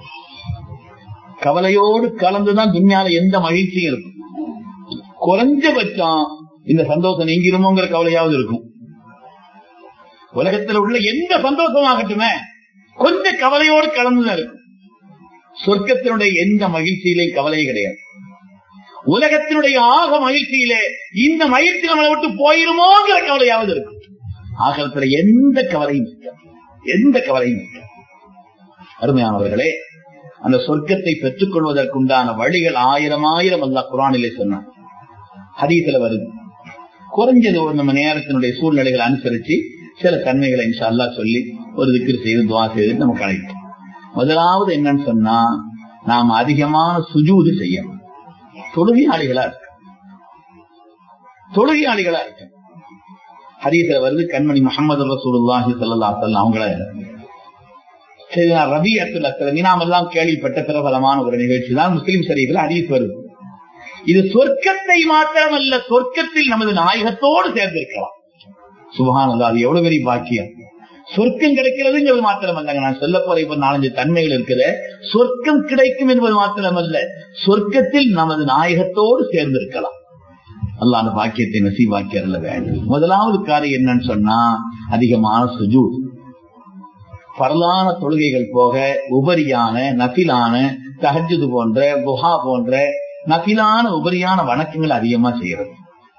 கவலையோடு கலந்துதான் துன்யால எந்த மகிழ்ச்சியும் இருக்கும் குறைஞ்சபட்சம் இந்த சந்தோஷம் நீங்கிருமோங்கிற கவலையாவது இருக்கும் உலகத்தில் உள்ள எந்த சந்தோஷமாகட்டுமே கொஞ்சம் கவலையோடு கலந்துதான் இருக்கும் சொர்க்கத்தினுடைய எந்த மகிழ்ச்சியிலே கவலையே கிடையாது உலகத்தினுடைய ஆக மகிழ்ச்சியிலே இந்த மகிழ்ச்சி நம்மளை விட்டு போயிருமோங்கிற கவலையாவது இருக்கும் ஆகலத்துல எந்த கவலையும் இருக்காது எந்த கவலையும் இருக்காது அருமையானவர்களே அந்த சொர்க்கத்தை பெற்றுக் கொள்வதற்குண்டான வழிகள் ஆயிரம் ஆயிரம் அல்ல குரானிலே சொன்னான் ஹதீஸ்ல வருது குறைஞ்சது ஒரு நம்ம நேரத்தினுடைய சூழ்நிலைகளை அனுசரிச்சு சில தன்மைகளை இன்ஷா அல்லாஹ் சொல்லி ஒரு திக்கிர் செய்து துவா செய்து நமக்கு அழைக்கும் முதலாவது என்னன்னு சொன்னா நாம் அதிகமான சுஜூது செய்யணும் தொழுகையாளிகளா இருக்க தொழுகையாளிகளா இருக்க ஹதீஸ்ல வருது கண்மணி முகமது ரசூலுல்லாஹி ஸல்லல்லாஹு அலைஹி வஸல்லம் அவங்கள சரி ரபி அத்துல் அஸ்லமி நாம் எல்லாம் கேள்விப்பட்ட பிரபலமான ஒரு நிகழ்ச்சி தான் முஸ்லிம் ஷரீஃபில் ஹதீஸ் வருது இது சொர்க்கத்தை மாத்திரமல்ல சொர்க்கத்தில் நமது நாயகத்தோடு சேர்ந்திருக்கலாம் சுபஹானல்லாஹ் அது எவ்வளவு பெரிய பாக்கியம் சொர்க்கம் கிடைக்கிறதுங்கிறது மாத்திரமல்லங்க நான் சொல்ல போற இப்ப நாலஞ்சு தன்மைகள் இருக்குது சொர்க்கம் கிடைக்கும் என்பது மாத்திரமல்ல சொர்க்கத்தில் நமது நாயகத்தோடு சேர்ந்திருக்கலாம் அல்லாஹ் அந்த பாக்கியத்தை நசீவாக்கியறல வேண்டும் முதலாவது காரியம் என்னன்னு சொன்னா அதிகமான சுஜூத் பரலான தொழுகைகள் போக உபரியான நபிலான தஹஜுது போன்ற குஹா போன்ற நபிலான உபரியான வணக்கங்கள் அதிகமா செய்யறது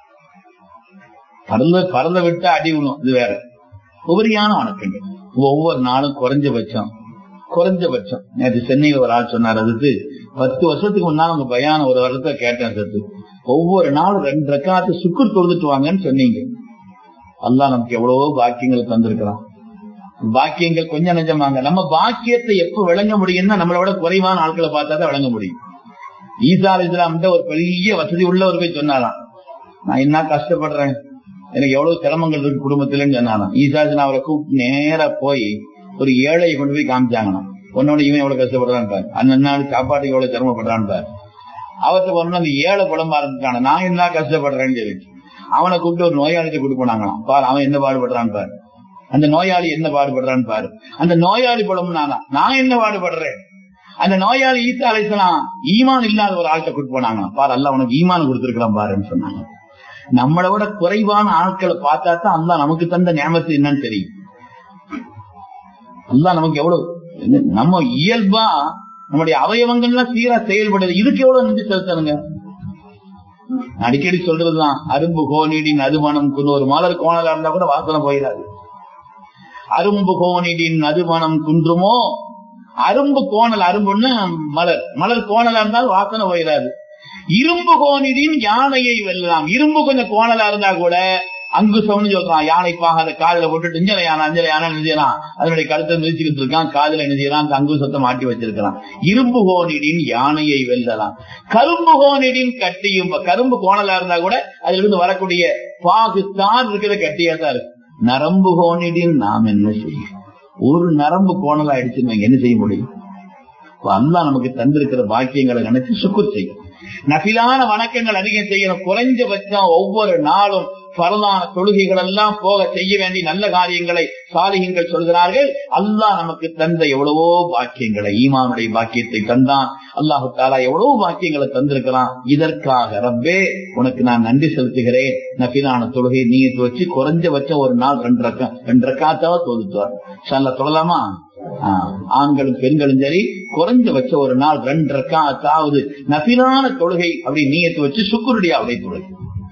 பரல பரல விட்டு அடி விழும் இது வேற உபரியான வணக்கங்கள் ஒவ்வொரு நாளும் குறைஞ்சபட்சம் குறைஞ்சபட்சம் நேற்று சென்னையில் ஒரு ஆள் சொன்னார் அதுக்கு பத்து வருஷத்துக்கு முன்னால உங்க பயான ஒரு வருடத்தை கேட்டேன் சத்து ஒவ்வொரு நாளும் ரெண்டு ரக்காத்து சுக்குர் தொழுதுட்டு வாங்கன்னு சொன்னீங்க அல்லாஹ் நமக்கு எவ்வளவோ பாக்கியங்கள் தந்திருக்கிறான் பாக்கியங்கள் கொஞ்சம் நெஞ்சமாங்க நம்ம பாக்கியத்தை எப்ப விளங்க முடியும்னா நம்மளோட குறைவான ஆட்களை பார்த்தா தான் விளங்க முடியும் ஈசா அலி இஸ்லாம்கிட்ட ஒரு பெரிய வசதி உள்ளவர் போய் சொன்னாராம் நான் என்ன கஷ்டப்படுறேன் எனக்கு எவ்வளவு சிரமங்கள் இருக்கு குடும்பத்துலன்னு சொன்னாராம் ஈசா அலி அவரை கூப்பிட்டு நேரா போய் ஒரு ஏழையை கொண்டு போய் காமிச்சாங்களாம் உன்னோட இவன் எவ்வளவு கஷ்டப்படுறான்னு பாரு அந்த நாள் சாப்பாட்டுக்கு எவ்வளவு சிரமப்படுறான்னு பாரு அவர்கிட்ட போனோம்னா அந்த ஏழை குழம்பா இருந்துட்டான நான் என்ன கஷ்டப்படுறேன்னு சொல்லி அவனை கூப்பிட்டு ஒரு நோயாளிகிட்ட கூட்டு போனாங்களாம் பாரு அவன் என்ன பாடுபடுறான்னு பாரு அந்த நோயாளி என்ன பாடுபடுறான்னு பாரு அந்த நோயாளி படம் நானா நான் என்ன பாடுபடுறேன் அந்த நோயாளி ஈசா அழைச்சலாம் ஈமான் இல்லாத ஒரு ஆள்கிட்ட கூட்டு போனாங்க பாரு அல்ல உனக்கு ஈமான் கொடுத்திருக்கலாம் பாருன்னு சொன்னாங்க நம்மளை விட குறைவான ஆட்களை பார்த்தா தான் அல்லா நமக்கு தந்த ஞாபகத்து என்னன்னு தெரியும் அல்லா நமக்கு எவ்வளவு நம்ம இயல்பா நம்முடைய அவயவங்கள்லாம் சீரா செயல்படுது இதுக்கு எவ்வளவு நன்றி செலுத்தணுங்க அடிக்கடி சொல்றதுதான் அரும்பு கோணிடின் அதுமணம் ஒரு மலர் கோணலா இருந்தா கூட வாசனை போயிடாது அரும்பு கோணிடின் நறுமணம் குன்றுமோ அரும்பு கோணல் அரும்புன்னு மலர் மலர் கோணலா இருந்தால் வாசனை போயிடாது இரும்பு கோணிடின் யானையை வெல்லலாம் இரும்பு கொஞ்சம் கோணலா இருந்தா கூட அங்குசம்னு சொல்றான் யானை பாகாத காலில போட்டுட்டு இஞ்சல யானை அஞ்சல யானை நினைச்சான் அதனுடைய கழுத்தை மிதிச்சுக்கிட்டு இருக்கான் காதுல நினைச்சான் அங்குசத்தை மாட்டி வச்சிருக்கிறான் இரும்பு கோணிடின் யானையை வெல்லலாம் கரும்பு கோணிடின் கட்டியும் கரும்பு கோணலா இருந்தா கூட அதுல இருந்து வரக்கூடிய பாகிஸ்தான் இருக்கிற கட்டியா தான் இருக்கு நரம்பு கோணிடின் நாம் என்ன செய்யும் ஒரு நரம்பு கோணலா அடிச்சுன்னு என்ன செய்ய முடியும் அல்லா நமக்கு தந்திருக்கிற பாக்கியங்களை நினைச்சு சுக்குர் செய்யும் நபிலான வணக்கங்கள் அதிகம் செய்யணும் குறைஞ்சபட்சம் ஒவ்வொரு நாளும் பரலான தொழுகைகள் எல்லாம் போக செய்ய வேண்டிய நல்ல காரியங்களை சாலிகங்கள் சொல்கிறார்கள் அல்லாஹ் நமக்கு தந்த எவ்வளவோ பாக்கியங்களை ஈமானுடைய பாக்கியத்தை தந்தான் அல்லாஹு தாலா எவ்வளவு பாக்கியங்களை தந்திருக்கிறான் இதற்காக ரப்பே உனக்கு நான் நன்றி செலுத்துகிறேன் நபிலான தொழுகை நீ வச்சு குறைஞ்சபட்சம் ஒரு நாள் ரெண்டு ரக்கம் ரெண்டு ரக்காத்தாவது தொழுத்துவார் சொல்ல சொல்லலாமா ஆண்களும் பெண்களும் சரி குறைஞ்சபட்சம் ஒரு நாள் ரெண்டு ரக்காத்தாவது நபிலான தொழுகை அப்படி நீயத்து வச்சு சுக்குருடைய தொழுகை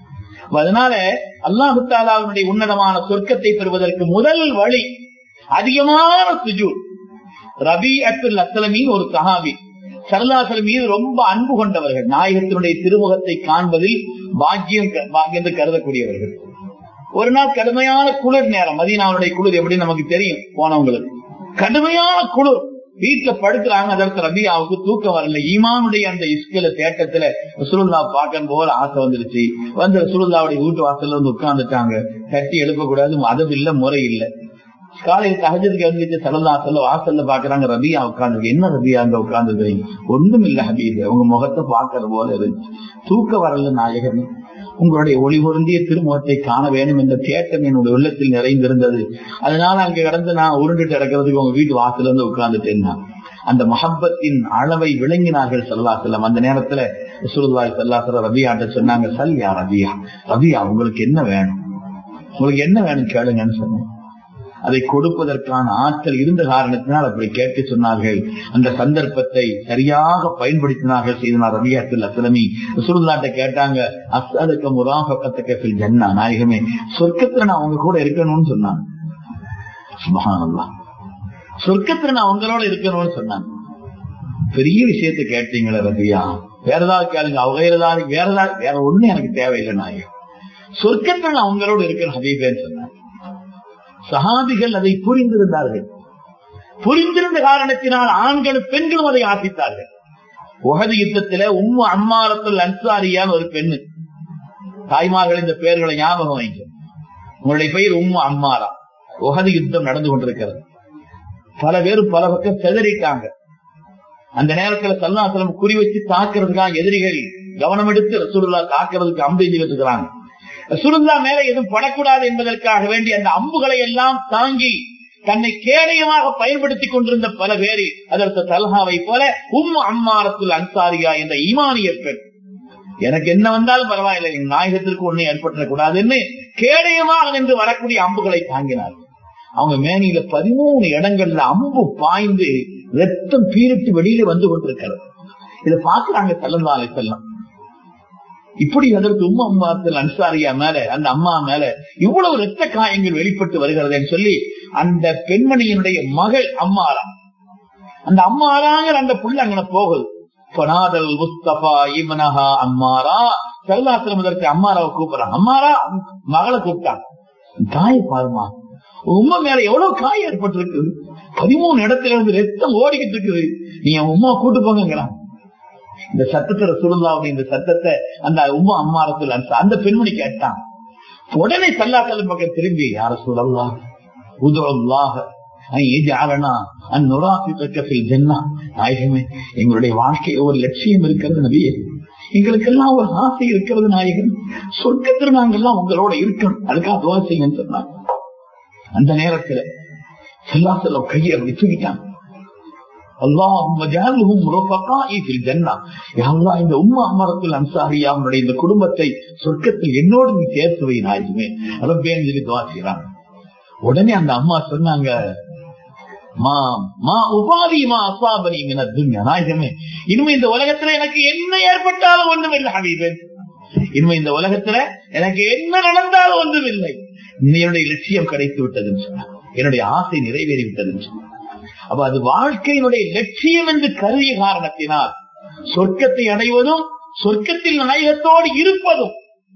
அதனால அல்லாஹு தாலாவுடைய உன்னதமான சொர்க்கத்தை பெறுவதற்கு முதல் வழி அதிகமான சுஜூர் ரபி அத்துல் அஸ்லமின் ஒரு சஹாபி சரலாசல் மீது ரொம்ப அன்பு கொண்டவர்கள் நாயகத்தினுடைய திருமுகத்தை காண்பதில் பாக்கியம் பாக்கியம் கருதக்கூடியவர்கள் ஒரு நாள் கடுமையான குளிர் நேரம் மதீனாவுடைய குளிர் எப்படி நமக்கு தெரியும் போனவங்களுக்கு கடுமையான குளிர் வீட்டுல படுக்கிறாங்க அதற்கு ரபியாவுக்கு தூக்கம் வரல ஈமானுடைய அந்த இஸ்கில தேட்டத்துல சுருல்லா பார்க்கணும் போல ஆசை வந்துருச்சு வந்து சுருல்லாவுடைய வீட்டு வாசல்ல வந்து உட்கார்ந்துட்டாங்க தட்டி எழுப்ப கூடாது மதம் இல்ல முறை இல்ல காலையில் சகஜத்துக்கு எழுந்துச்சு சலல்லா சொல்ல வாசல்ல பாக்குறாங்க ரபியா உட்கார்ந்து என்ன ரபியா அங்க உட்கார்ந்துருக்கீங்க ஒண்ணும் இல்ல ஹபீது உங்க முகத்தை பாக்குற போல இருந்துச்சு தூக்க வரல நாயகமே உங்களுடைய ஒளி பொருந்திய திருமுகத்தை காண வேண்டும் என்ற தேட்டம் என்னுடைய உள்ளத்தில் நிறைந்திருந்தது அதனால அங்க கடந்து நான் உருண்டுட்டு இறக்கிறதுக்கு உங்க வீட்டு வாசல இருந்து உட்கார்ந்துட்டேன் அந்த மஹப்பத்தின் அளவை விளங்கினார்கள் சல்லா செல்லம் அந்த நேரத்துல சுருதாய் சல்லாசல ரபியாட்ட சொன்னாங்க சல்யா ரபியா ரபியா உங்களுக்கு என்ன வேணும் உங்களுக்கு என்ன வேணும் கேளுங்கன்னு சொன்னேன் அதை கொடுப்பதற்கான ஆற்றல் இருந்த காரணத்தினால் அப்படி கேட்டு சொன்னார்கள் அந்த சந்தர்ப்பத்தை சரியாக பயன்படுத்தினார்கள் செய்தனார் ரபியாத்தில் அசலமி சுருந்தாட்ட கேட்டாங்க அசலுக்க முராபக்கத்துக்கு ஜன்னா நாயகமே சொர்க்கத்துல நான் அவங்க கூட இருக்கணும்னு சொன்னாங்க சுபஹானல்லா சொர்க்கத்துல நான் அவங்களோட இருக்கணும்னு சொன்னாங்க பெரிய விஷயத்த கேட்டீங்களே ரபியா வேற ஏதாவது கேளுங்க அவங்க ஏதாவது வேற ஏதாவது வேற ஒண்ணு எனக்கு தேவையில்லை நாயகம் சொர்க்கத்துல நான் அவங்களோட இருக்கணும் ஹபீபேன்னு சொன்னாங்க சஹாபிகள் அதை புரிந்திருந்தார்கள் புரிந்திருந்த காரணத்தினால் ஆண்களும் பெண்களும் அதை ஆசித்தார்கள் உகது யுத்தத்தில உம்மு அம்மாரத்தில் அன்சாரியான ஒரு பெண்ணு தாய்மார்கள் இந்த பெயர்களை ஞாபகம் வைக்க உங்களுடைய பெயர் உம்மு அம்மாரா உகது யுத்தம் நடந்து கொண்டிருக்கிறது பல பேர் பல பக்கம் செதறிட்டாங்க அந்த நேரத்துல சல்லாசலம் குறி வச்சு தாக்குறதுக்காக எதிரிகள் கவனம் எடுத்து ரசூலுல்லா தாக்குறதுக்கு அம்பு எய்திட்டு இருக்கிறாங்க ரசூலுல்லா மேல எதுவும் படக்கூடாது என்பதற்காக வேண்டி அந்த அம்புகளை எல்லாம் தாங்கி தன்னை கேடயமாக பயன்படுத்திக் கொண்டிருந்த பல பேரு அதற்கு தல்ஹாவை போல உம் அம்மாரத்துல் அன்சாரியா என்ற ஈமானிய பெண் எனக்கு என்ன வந்தாலும் பரவாயில்லை என் நாயகத்திற்கு ஒண்ணு ஏற்பட்டுறக் கூடாதுன்னு கேடயமாக நின்று வரக்கூடிய அம்புகளை தாங்கினார் அவங்க மேனியில பதிமூணு இடங்கள்ல அம்பு பாய்ந்து ரத்தம் பீரிட்டு வெளியில வந்து கொண்டிருக்கிறது இதை பாக்குறாங்க செல்லந்தாலை செல்லம் இப்படி அதற்கு உம்மா அம்மாத்தில் அன்சாரியா மேல அந்த அம்மா மேல இவ்வளவு ரத்த காயங்கள் வெளிப்பட்டு வருகிறதுன்னு சொல்லி அந்த பெண்மணியினுடைய மகள் அம்மாரா அந்த அம்மாராங்கிற அந்த புள்ள அங்கன போகுது பனாதல் முஸ்தபா இமனஹா அம்மாரா செல்லாத்திரம் அதற்கு அம்மாராவை கூப்பிடுறான் அம்மாரா மகளை கூப்பிட்டான் காய பாருமா உம்மா மேல எவ்வளவு காயம் ஏற்பட்டிருக்கு பதிமூணு இடத்துல இருந்து ரத்தம் ஓடிக்கிட்டு இருக்குது நீ உன் உமா கூட்டு போங்கிறான் இந்த சத்தத்துல சுருந்தாவுடைய இந்த சத்தத்தை அந்த உமா அம்மாரத்தில் அந்த பெண்மணி கேட்டான் உடனே சல்லாத்தல் பக்கம் திரும்பி யார சொல்லலாம் உதவல்லாக எங்களுடைய வாழ்க்கையில் ஒரு லட்சியம் இருக்கிறது நபியே எங்களுக்கெல்லாம் ஒரு ஆசை இருக்கிறது நாயகன் சொர்க்கத்தில் நாங்கெல்லாம் உங்களோட இருக்கணும் அதுக்காக துவா செய்யுங்க சொன்னாங்க அந்த நேரத்துல செல்லா செல்லம் கையை அப்படி தூக்கிட்டான் இந்த உம்மா அமரத்தில் அன்சாரியா அவனுடைய இந்த குடும்பத்தை சொர்க்கத்தில் என்னோடு நீ சேர்த்து வை நாயுமே ரப்பேன்னு சொல்லி துவா செய்யறாங்க உடனே அந்த அம்மா சொன்னாங்க இனிமே இந்த உலகத்துல எனக்கு என்ன ஏற்பட்டாலும் ஒன்றும் இல்லை ஹபீபன் இனிமே இந்த உலகத்துல எனக்கு என்ன நடந்தாலும் ஒன்றும் இல்லை என்னுடைய லட்சியம் கிடைத்து விட்டதுன்னு சொன்னாங்க என்னுடைய ஆசை நிறைவேறி விட்டதுன்னு சொன்னாங்க அப்ப அது வாழ்க்கையினுடைய லட்சியம் என்று கருதிய காரணத்தினால் சொர்க்கத்தை அடைவதும் சொர்க்கத்தில் நாயகத்தோடு இருப்பதும்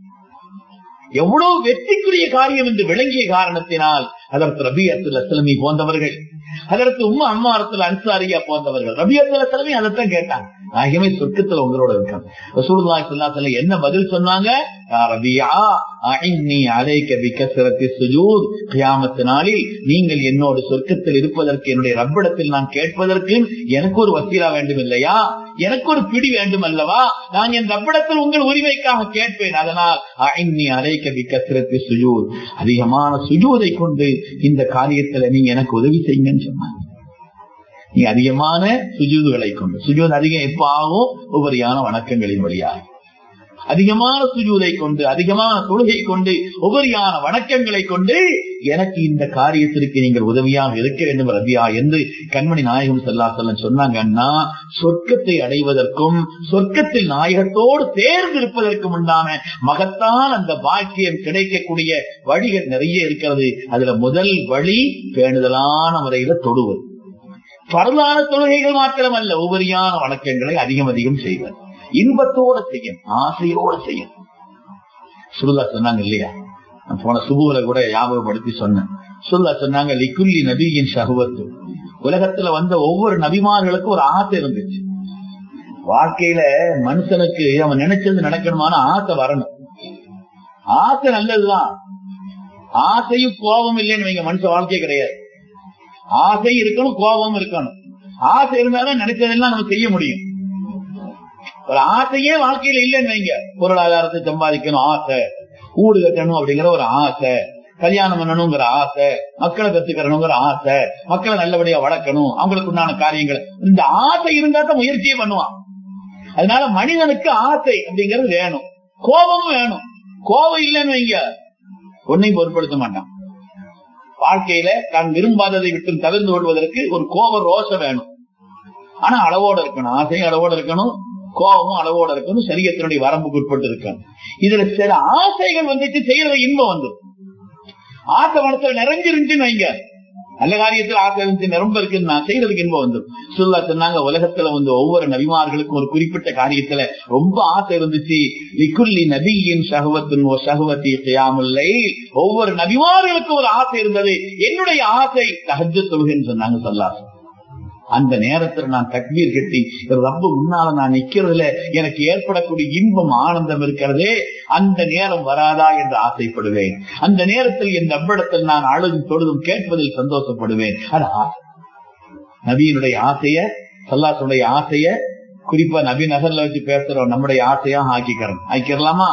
எவ்வளவு வெற்றிக்குரிய காரியம் என்று விளங்கிய காரணத்தினால் அதற்கு ரபி அத்துல் அஸ்லமி போன்றவர்கள் அதற்கு உமா அம்மா அரசுல அன்சாரியா போன்றவர்கள் ரபி அத்துல் அஸ்லமி அதைத்தான் கேட்டாங்க நாயகமே சொர்க்கத்துல உங்களோட இருக்காங்க ரசூலுல்லாஹி ஸல்லல்லாஹு அலைஹி என்ன பதில் சொன்னாங்க ரபியா அஇன்னி அலைக பிகஸ்ரத்தி சுஜூத் கியாமத் நாளில் நீங்கள் என்னோடு சொர்க்கத்தில் இருப்பதற்கு என்னுடைய ரப்பிடத்தில் நான் கேட்பதற்கு எனக்கு ஒரு வசீலா வேண்டும் இல்லையா எனக்கு ஒரு பிடி வேண்டும் அல்லவா நான் என் ரப்பிடத்தில் உங்கள் உரிமைக்காக கேட்பேன் அதனால் அஇன்னி அலைக பிகஸ்ரத்தி சுஜூத் அதிகமான சுஜூதை கொண்டு இந்த காரியத்துல நீங்க எனக்கு உதவி செய்யுங்கன்னு சொன்னாங்க நீ அதிகமான சுஜூதுகளை கொண்டு சுஜூத் அதிகம் எப்ப ஆகும் உபரியான வணக்கங்களின் வழியாக அதிகமான சுஜூதை கொண்டு அதிகமான தொழுகை கொண்டு உபரியான வணக்கங்களை கொண்டு எனக்கு இந்த காரியத்திற்கு நீங்கள் உதவியாக இருக்க வேண்டும் ரபியா என்று கண்மணி நாயகம் செல்லா செல்ல சொன்னாங்கன்னா சொர்க்கத்தை அடைவதற்கும் சொர்க்கத்தில் நாயகத்தோடு தேர்ந்து இருப்பதற்கும் உண்டான மகத்தான் அந்த பாக்கியம் கிடைக்கக்கூடிய வழிகள் நிறைய இருக்கிறது அதுல முதல் வழி பேணுதலான முறையில தொடுவது பரலான தொழுகைகள் மாத்திரமல்ல உபரியான வணக்கங்களை அதிகம் அதிகம் செய்வது இன்பத்தோட செய்யும் ஆசையோட செய்யும் சுருதா சொன்னாங்க இல்லையா போன சுபுகளை கூட ஞாபகப்படுத்தி சொன்னேன் சுருதா சொன்னாங்க லிக்குல்லி நபியின் சகுவத்து உலகத்துல வந்த ஒவ்வொரு நபிமார்களுக்கும் ஒரு ஆசை இருந்துச்சு வாழ்க்கையில மனுஷனுக்கு அவன் நினைச்சது நடக்கணுமான ஆசை வரணும் ஆசை நல்லதுதான் ஆசையும் கோபம் இல்லைன்னு வைங்க மனுஷ வாழ்க்கை கிடையாது ஆசை இருக்கணும் கோபம் இருக்கணும் ஆசை இருந்தாலும் நினைச்சதெல்லாம் நம்ம செய்ய முடியும் ஒரு ஆசையே வாழ்க்கையில இல்லைன்னு வைங்க பொருளாதாரத்தை சம்பாதிக்கணும் ஆசை ஊடு கட்டணும் அப்படிங்கிற ஒரு ஆசை கல்யாணம் பண்ணணுங்கிற ஆசை மக்களை கத்துக்கிறணுங்கிற ஆசை மக்களை நல்லபடியா வளர்க்கணும் அவங்களுக்கு உண்டான காரியங்கள் இந்த ஆசை இருந்தா தான் முயற்சியே பண்ணுவான் அதனால மனிதனுக்கு ஆசை அப்படிங்கிறது வேணும் கோபமும் வேணும் கோபம் இல்லைன்னு வைங்க ஒன்னையும் பொருட்படுத்த மாட்டான் வாழ்க்கையில தான் விரும்பாததை விட்டு தவிர்த்து விடுவதற்கு ஒரு கோப ரோஷம் வேணும் ஆனா அளவோட இருக்கணும் ஆசையும் அளவோட இருக்கணும் கோபமும் அளவோட இருக்கணும் சரீரத்தினுடைய வரம்புக்கு உட்பட்டு இருக்கணும் இதுல சில ஆசைகள் வந்துட்டு செய்யறது இன்பம் வந்து ஆசை மனசுல நிறைஞ்சிருந்துச்சுன்னு வைங்க நல்ல காரியத்தில் ஆசை இருந்துச்சு நிரம்ப இருக்குன்னு நான் செய்யறதுக்கு இன்பம் வந்து சொல்லா சொன்னாங்க உலகத்துல வந்து ஒவ்வொரு நபிமார்களுக்கும் ஒரு குறிப்பிட்ட காரியத்துல ரொம்ப ஆசை இருந்துச்சு லிக்குல்லி நபியின் சகவத்தின் சகவத்தி செய்யாமல்லை ஒவ்வொரு நபிமார்களுக்கும் ஒரு ஆசை இருந்தது என்னுடைய ஆசை தகஜ தொழுகைன்னு சொன்னாங்க சொல்லாசம் அந்த நேரத்தில் நான் தக்பீர் கட்டி ரப்பு முன்னால நான் நிக்கிறதுல எனக்கு ஏற்படக்கூடிய இன்பம் ஆனந்தம் இருக்கிறதே அந்த நேரம் வராதா என்று ஆசைப்படுவேன் அந்த நேரத்தில் என் ரப்பிடத்தில் நான் அழுதும் தொழுதும் கேட்பதில் சந்தோஷப்படுவேன் அது ஆசை நபியினுடைய ஆசைய சல்லாசுடைய ஆசைய குறிப்பா நபி நகர்ல வச்சு பேசுறோம் நம்முடைய ஆசையா ஆக்கிக்கிறோம் ஆக்கிக்கலாமா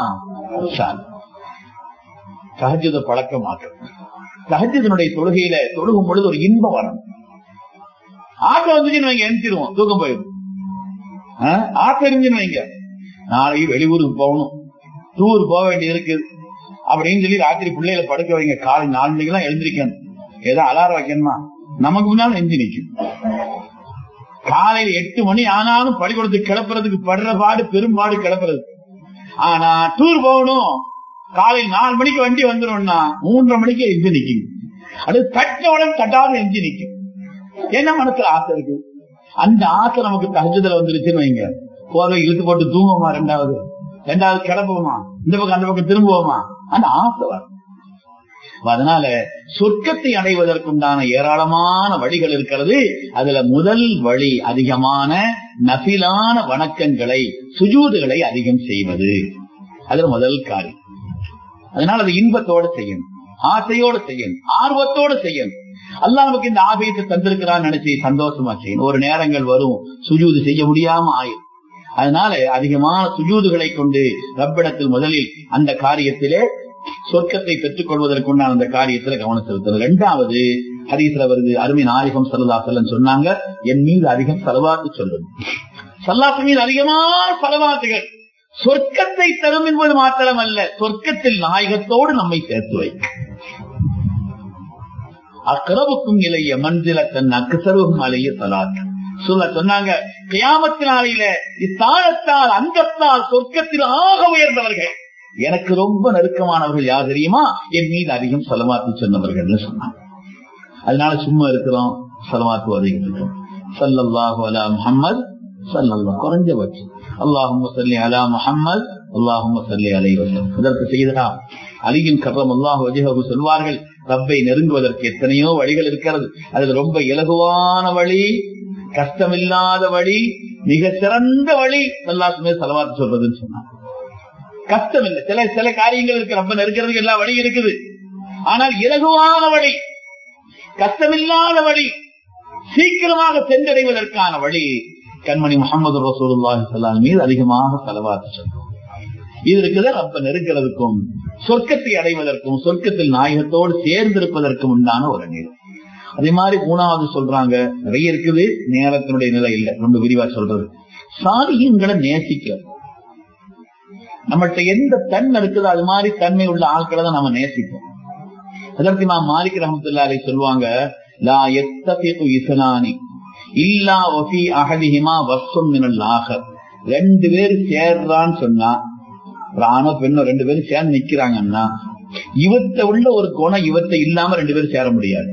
சகஜத பழக்கமாக்கும் சகஜதனுடைய தொழுகையில தொழுகும் பொழுது ஒரு இன்பம் வரும் ஆசை வந்துச்சுன்னு வைங்க எந்திருவோம் தூக்கம் போயிடும் ஆசை இருந்துன்னு வைங்க நாளைக்கு வெளியூருக்கு போகணும் டூர் போக வேண்டியது இருக்கு அப்படின்னு சொல்லி ராத்திரி பிள்ளைகளை படுக்க வைங்க காலை நாலு மணிக்கு எல்லாம் எழுந்திருக்கணும் ஏதோ அலாரம் வைக்கணுமா நமக்கு முன்னாலும் எஞ்சி நிற்கும் காலையில எட்டு மணி ஆனாலும் பள்ளிக்கூடத்துக்கு கிளப்புறதுக்கு படுற பாடு பெரும்பாடு கிளப்புறது ஆனா டூர் போகணும் காலையில் நாலு மணிக்கு வண்டி வந்துடும்னா மூன்றரை மணிக்கு எஞ்சி நிக்கும் அது தட்டவுடன் தட்டாத எஞ்சி நிக்கும் என்ன மனசுல ஆசை இருக்கு அந்த ஆசை நமக்கு தகஜத்துல வந்துருச்சுன்னு வைங்க போர்வை இழுத்து போட்டு தூங்குவோமா ரெண்டாவது ரெண்டாவது கிளம்புவோமா இந்த பக்கம் அந்த பக்கம் திரும்புவோமா அந்த ஆசை வரும் அதனால சொர்க்கத்தை அடைவதற்குண்டான ஏராளமான வழிகள் இருக்கிறது அதுல முதல் வழி அதிகமான நபிலான வணக்கங்களை சுஜூதுகளை அதிகம் செய்வது அதுல முதல் காரியம் அதனால அது இன்பத்தோடு செய்யணும் ஆசையோடு செய்யணும் ஆர்வத்தோடு செய்யணும் அல்லா நமக்கு இந்த ஆபீயத்தை தந்திருக்கிறான்னு நினைச்சு சந்தோஷமா செய்யணும் ஒரு நேரங்கள் வரும் சுஜூது செய்ய முடியாம ஆயிரும் அதனால அதிகமான சுஜூதுகளை கொண்டு ரப்பிடத்தில் முதலில் அந்த காரியத்திலே சொர்க்கத்தை பெற்றுக் கொள்வதற்குண்டான அந்த காரியத்துல கவனம் செலுத்துறது இரண்டாவது ஹரீஸ்ல வருது அருமை நாயகம் சல்லா செல்லன் சொன்னாங்க என் மீது அதிகம் செலவாத்து சொல்லும் சல்லாத்து மீது அதிகமான செலவாத்துகள் சொர்க்கத்தை தரும் என்பது மாத்திரம் அல்ல சொர்க்கத்தில் நாயகத்தோடு நம்மை சேர்த்து வைக்க அக்கரவுக்கும் இலைய மந்தில தன் அக்கசருவும் அலைய சலாத்து சொல்ல சொன்னாங்க கியாமத்தினாலையில இஸ்தானத்தால் அங்கத்தால் சொர்க்கத்தில் ஆக உயர்ந்தவர்கள் எனக்கு ரொம்ப நெருக்கமானவர்கள் யார் தெரியுமா என் மீது அதிகம் செலவாத்து சொன்னவர்கள் சொன்னாங்க அதனால சும்மா இருக்கிறோம் செலவாத்து அதிகம் சல்லல்லாஹு அலா முஹம்மது சல்லல்லா குறைஞ்சபட்சம் அல்லாஹும் சல்லி அலா முஹம்மது அல்லாஹும் சல்லி அலை வசம் இதற்கு செய்தா அலியின் கர்ரம் அல்லாஹ் வஜிஹு சொல்வார்கள் ரப்பை நெருங்குவதற்கு எத்தனையோ வழிகள் இருக்கிறது அதுல ரொம்ப இலகுவான வழி கஷ்டமில்லாத வழி மிக சிறந்த வழி அல்லாஹுமே செலவாத்து சொல்றதுன்னு சொன்னாங்க கஷ்டம் இல்லை சில சில காரியங்கள் இருக்கு ரொம்ப நெருக்கிறதுக்கு எல்லா வழி இருக்குது ஆனால் இலகுவான வழி கஷ்டமில்லாத வழி சீக்கிரமாக சென்றடைவதற்கான வழி கண்மணி முகமது ரசூலுல்லாஹி சல்லாம் மீது அதிகமாக செலவாத்து சொன்னோம் இது இருக்குது ரொம்ப நெருக்கிறதுக்கும் சொர்க்கத்தை அடைவதற்கும் சொர்க்கத்தில் நாயகத்தோடு சேர்ந்திருப்பதற்கும் உண்டான ஒரு நிலை அதே மாதிரி மூணாவது சொல்றாங்க நிறைய இருக்குது நேரத்தினுடைய நிலை இல்லை ரொம்ப விரிவா சொல்றது சாதியங்களை நேசிக்க நம்மள்கிட்ட எந்த தன்மை இருக்குதோ அது மாதிரி தன்மை உள்ள ஆட்களை தான் நம்ம நேசிப்போம் அதற்கு நான் மாலிக் ரஹமத்துல்லாரை சொல்லுவாங்க லா எத்தபிகு இசலானி இல்லா ஒஃபி அகதிஹிமா வர்ஷம் மினல் ஆகர் ரெண்டு பேர் சேர்றான்னு சொன்னா ஒரு ஆணோ பெண்ணோ ரெண்டு பேரும் சேர்ந்து நிக்கிறாங்கன்னா இவத்த உள்ள ஒரு குணம் இவத்த இல்லாம ரெண்டு பேரும் சேர முடியாது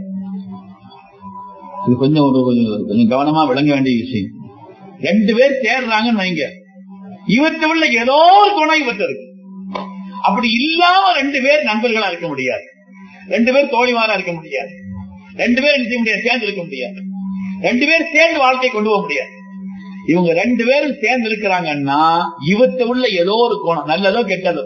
இது கொஞ்சம் ஒரு கொஞ்சம் கவனமா விளங்க வேண்டிய விஷயம் ரெண்டு பேர் சேர்றாங்கன்னு வைங்க இவற்ற உள்ள ஏதோ ஒரு குணம் இவற்ற இருக்கு அப்படி இல்லாம ரெண்டு பேர் நண்பர்களா இருக்க முடியாது ரெண்டு பேர் தோழிமாரா இருக்க முடியாது ரெண்டு பேர் நிச்சய முடியாது சேர்ந்து இருக்க முடியாது ரெண்டு பேர் சேர்ந்து வாழ்க்கை கொண்டு போக முடியாது இவங்க ரெண்டு பேரும் சேர்ந்து இருக்கிறாங்கன்னா இவத்த உள்ள ஏதோ ஒரு கோணம் நல்லதோ கெட்டதோ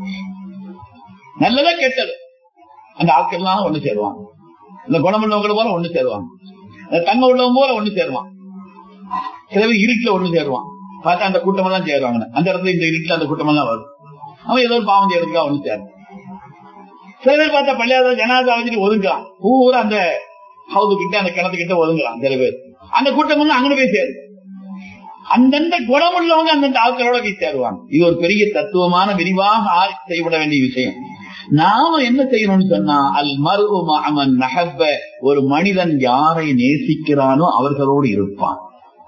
நல்லதோ கெட்டதோ அந்த ஆட்கள் எல்லாம் ஒண்ணு சேருவாங்க இந்த குணம் உள்ளவங்க போல ஒண்ணு சேருவாங்க அந்த தங்க உள்ளவங்க போல ஒண்ணு சேருவான் சில பேர் இருட்டுல ஒண்ணு சேருவான் பார்த்தா அந்த கூட்டம் எல்லாம் சேருவாங்க அந்த இடத்துல இந்த இருட்டுல அந்த கூட்டம் எல்லாம் வரும் அவன் ஏதோ ஒரு பாவம் செய்யறதுக்கா ஒண்ணு சேரும் சில பேர் பார்த்தா பள்ளியாத ஜனாதா வச்சுட்டு ஒதுங்கலாம் பூரா அந்த ஹவுது கிட்ட அந்த கிணத்து கிட்ட ஒதுங்கலாம் சில பேர் அந்த கூட்டம் வந்து அங்கே போய் சேரும் அந்தந்த குணம் உள்ளவங்க அந்தந்த ஆட்களோட போய் சேருவாங்க இது ஒரு பெரிய தத்துவமான விரிவாக செய்யப்பட வேண்டிய விஷயம் நாம என்ன செய்யணும்னு சொன்னா அல் மருவன் நகப்ப ஒரு மனிதன் யாரை நேசிக்கிறானோ அவர்களோடு இருப்பான்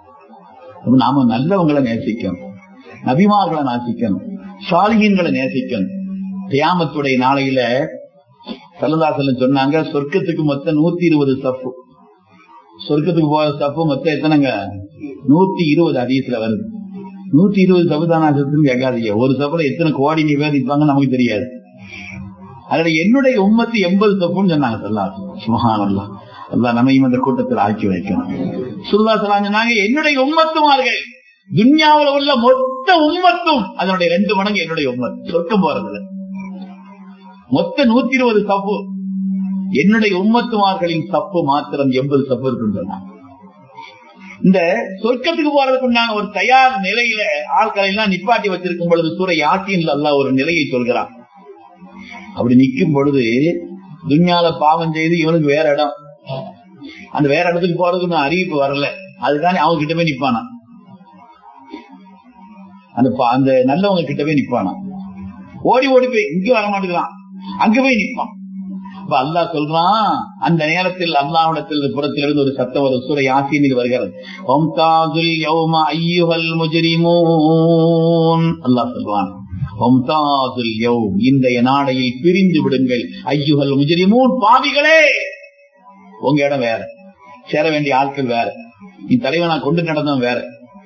நாம நல்லவங்களை நேசிக்கணும் நபிமார்களை நேசிக்கணும் சாலிகங்களை நேசிக்கணும் தியாமத்துடைய நாளையில சல்லதாசன் சொன்னாங்க சொர்க்கத்துக்கு மொத்தம் நூத்தி இருபது சப்பு சொர்க்கத்துக்கு போற சப்பு மொத்தம் எத்தனைங்க நூத்தி இருபது அதிகத்துல வருது நூத்தி இருபது சப்பு தானா கேட்காதீங்க ஒரு சப்புல எத்தனை கோடி நீ பேர் இருப்பாங்க நமக்கு தெரியாது அதுல என்னுடைய உம்மத்து எண்பது தப்புன்னு சொன்னாங்க சொல்லாது சுகானல்லா எல்லாம் நம்மையும் அந்த கூட்டத்தில் ஆக்கி வைக்கணும் சுல்லா சொன்னாங்க என்னுடைய உம்மத்துமார்கள் துன்யாவில் உள்ள மொத்த உம்மத்தும் அதனுடைய ரெண்டு மடங்கு என்னுடைய உம்மத் சொர்க்கம் போறதுல மொத்த நூத்தி இருபது சப்பு என்னுடைய உம்மத்துமார்களின் சப்பு மாத்திரம் எண்பது சப்பு இருக்குன்னு இந்த சொர்க்கத்துக்கு போறதுக்கு உண்டான ஒரு தயார் நிலையில ஆட்களை எல்லாம் நிப்பாட்டி வச்சிருக்கும் பொழுது சூறை யாத்தின்ல அல்ல ஒரு நிலையை சொல்கிறான் அப்படி நிக்கும் பொழுது துன்யால பாவம் செய்து இவனுக்கு வேற இடம் அந்த வேற இடத்துக்கு போறதுக்கு நான் அறிவிப்பு வரல அதுதானே அவங்க கிட்ட போய் நிப்பானா அந்த அந்த நல்லவங்க கிட்ட போய் நிப்பானா ஓடி ஓடி போய் இங்க வர மாட்டேங்கிறான் அங்க போய் நிப்பான் அப்ப அல்லா சொல்றான் அந்த நேரத்தில் அல்லாவிடத்தில் புறத்திலிருந்து ஒரு சத்தம் ஒரு சூறை ஆசீனில் வருகிறது ஒம்தாதுல் யௌம ஐயுஹல் முஜ்ரிமூன் அல்லாஹ் சொல்வான் ஒம்தாதுல் யௌம் இந்த நாடையில் பிரிந்து விடுங்கள் ஐயுஹல் முஜ்ரிமூன் பாவிகளே உங்க இடம் வேற சேர வேண்டிய ஆட்கள் வேற நீ தலைவனா கொண்டு நடந்தவன் வேற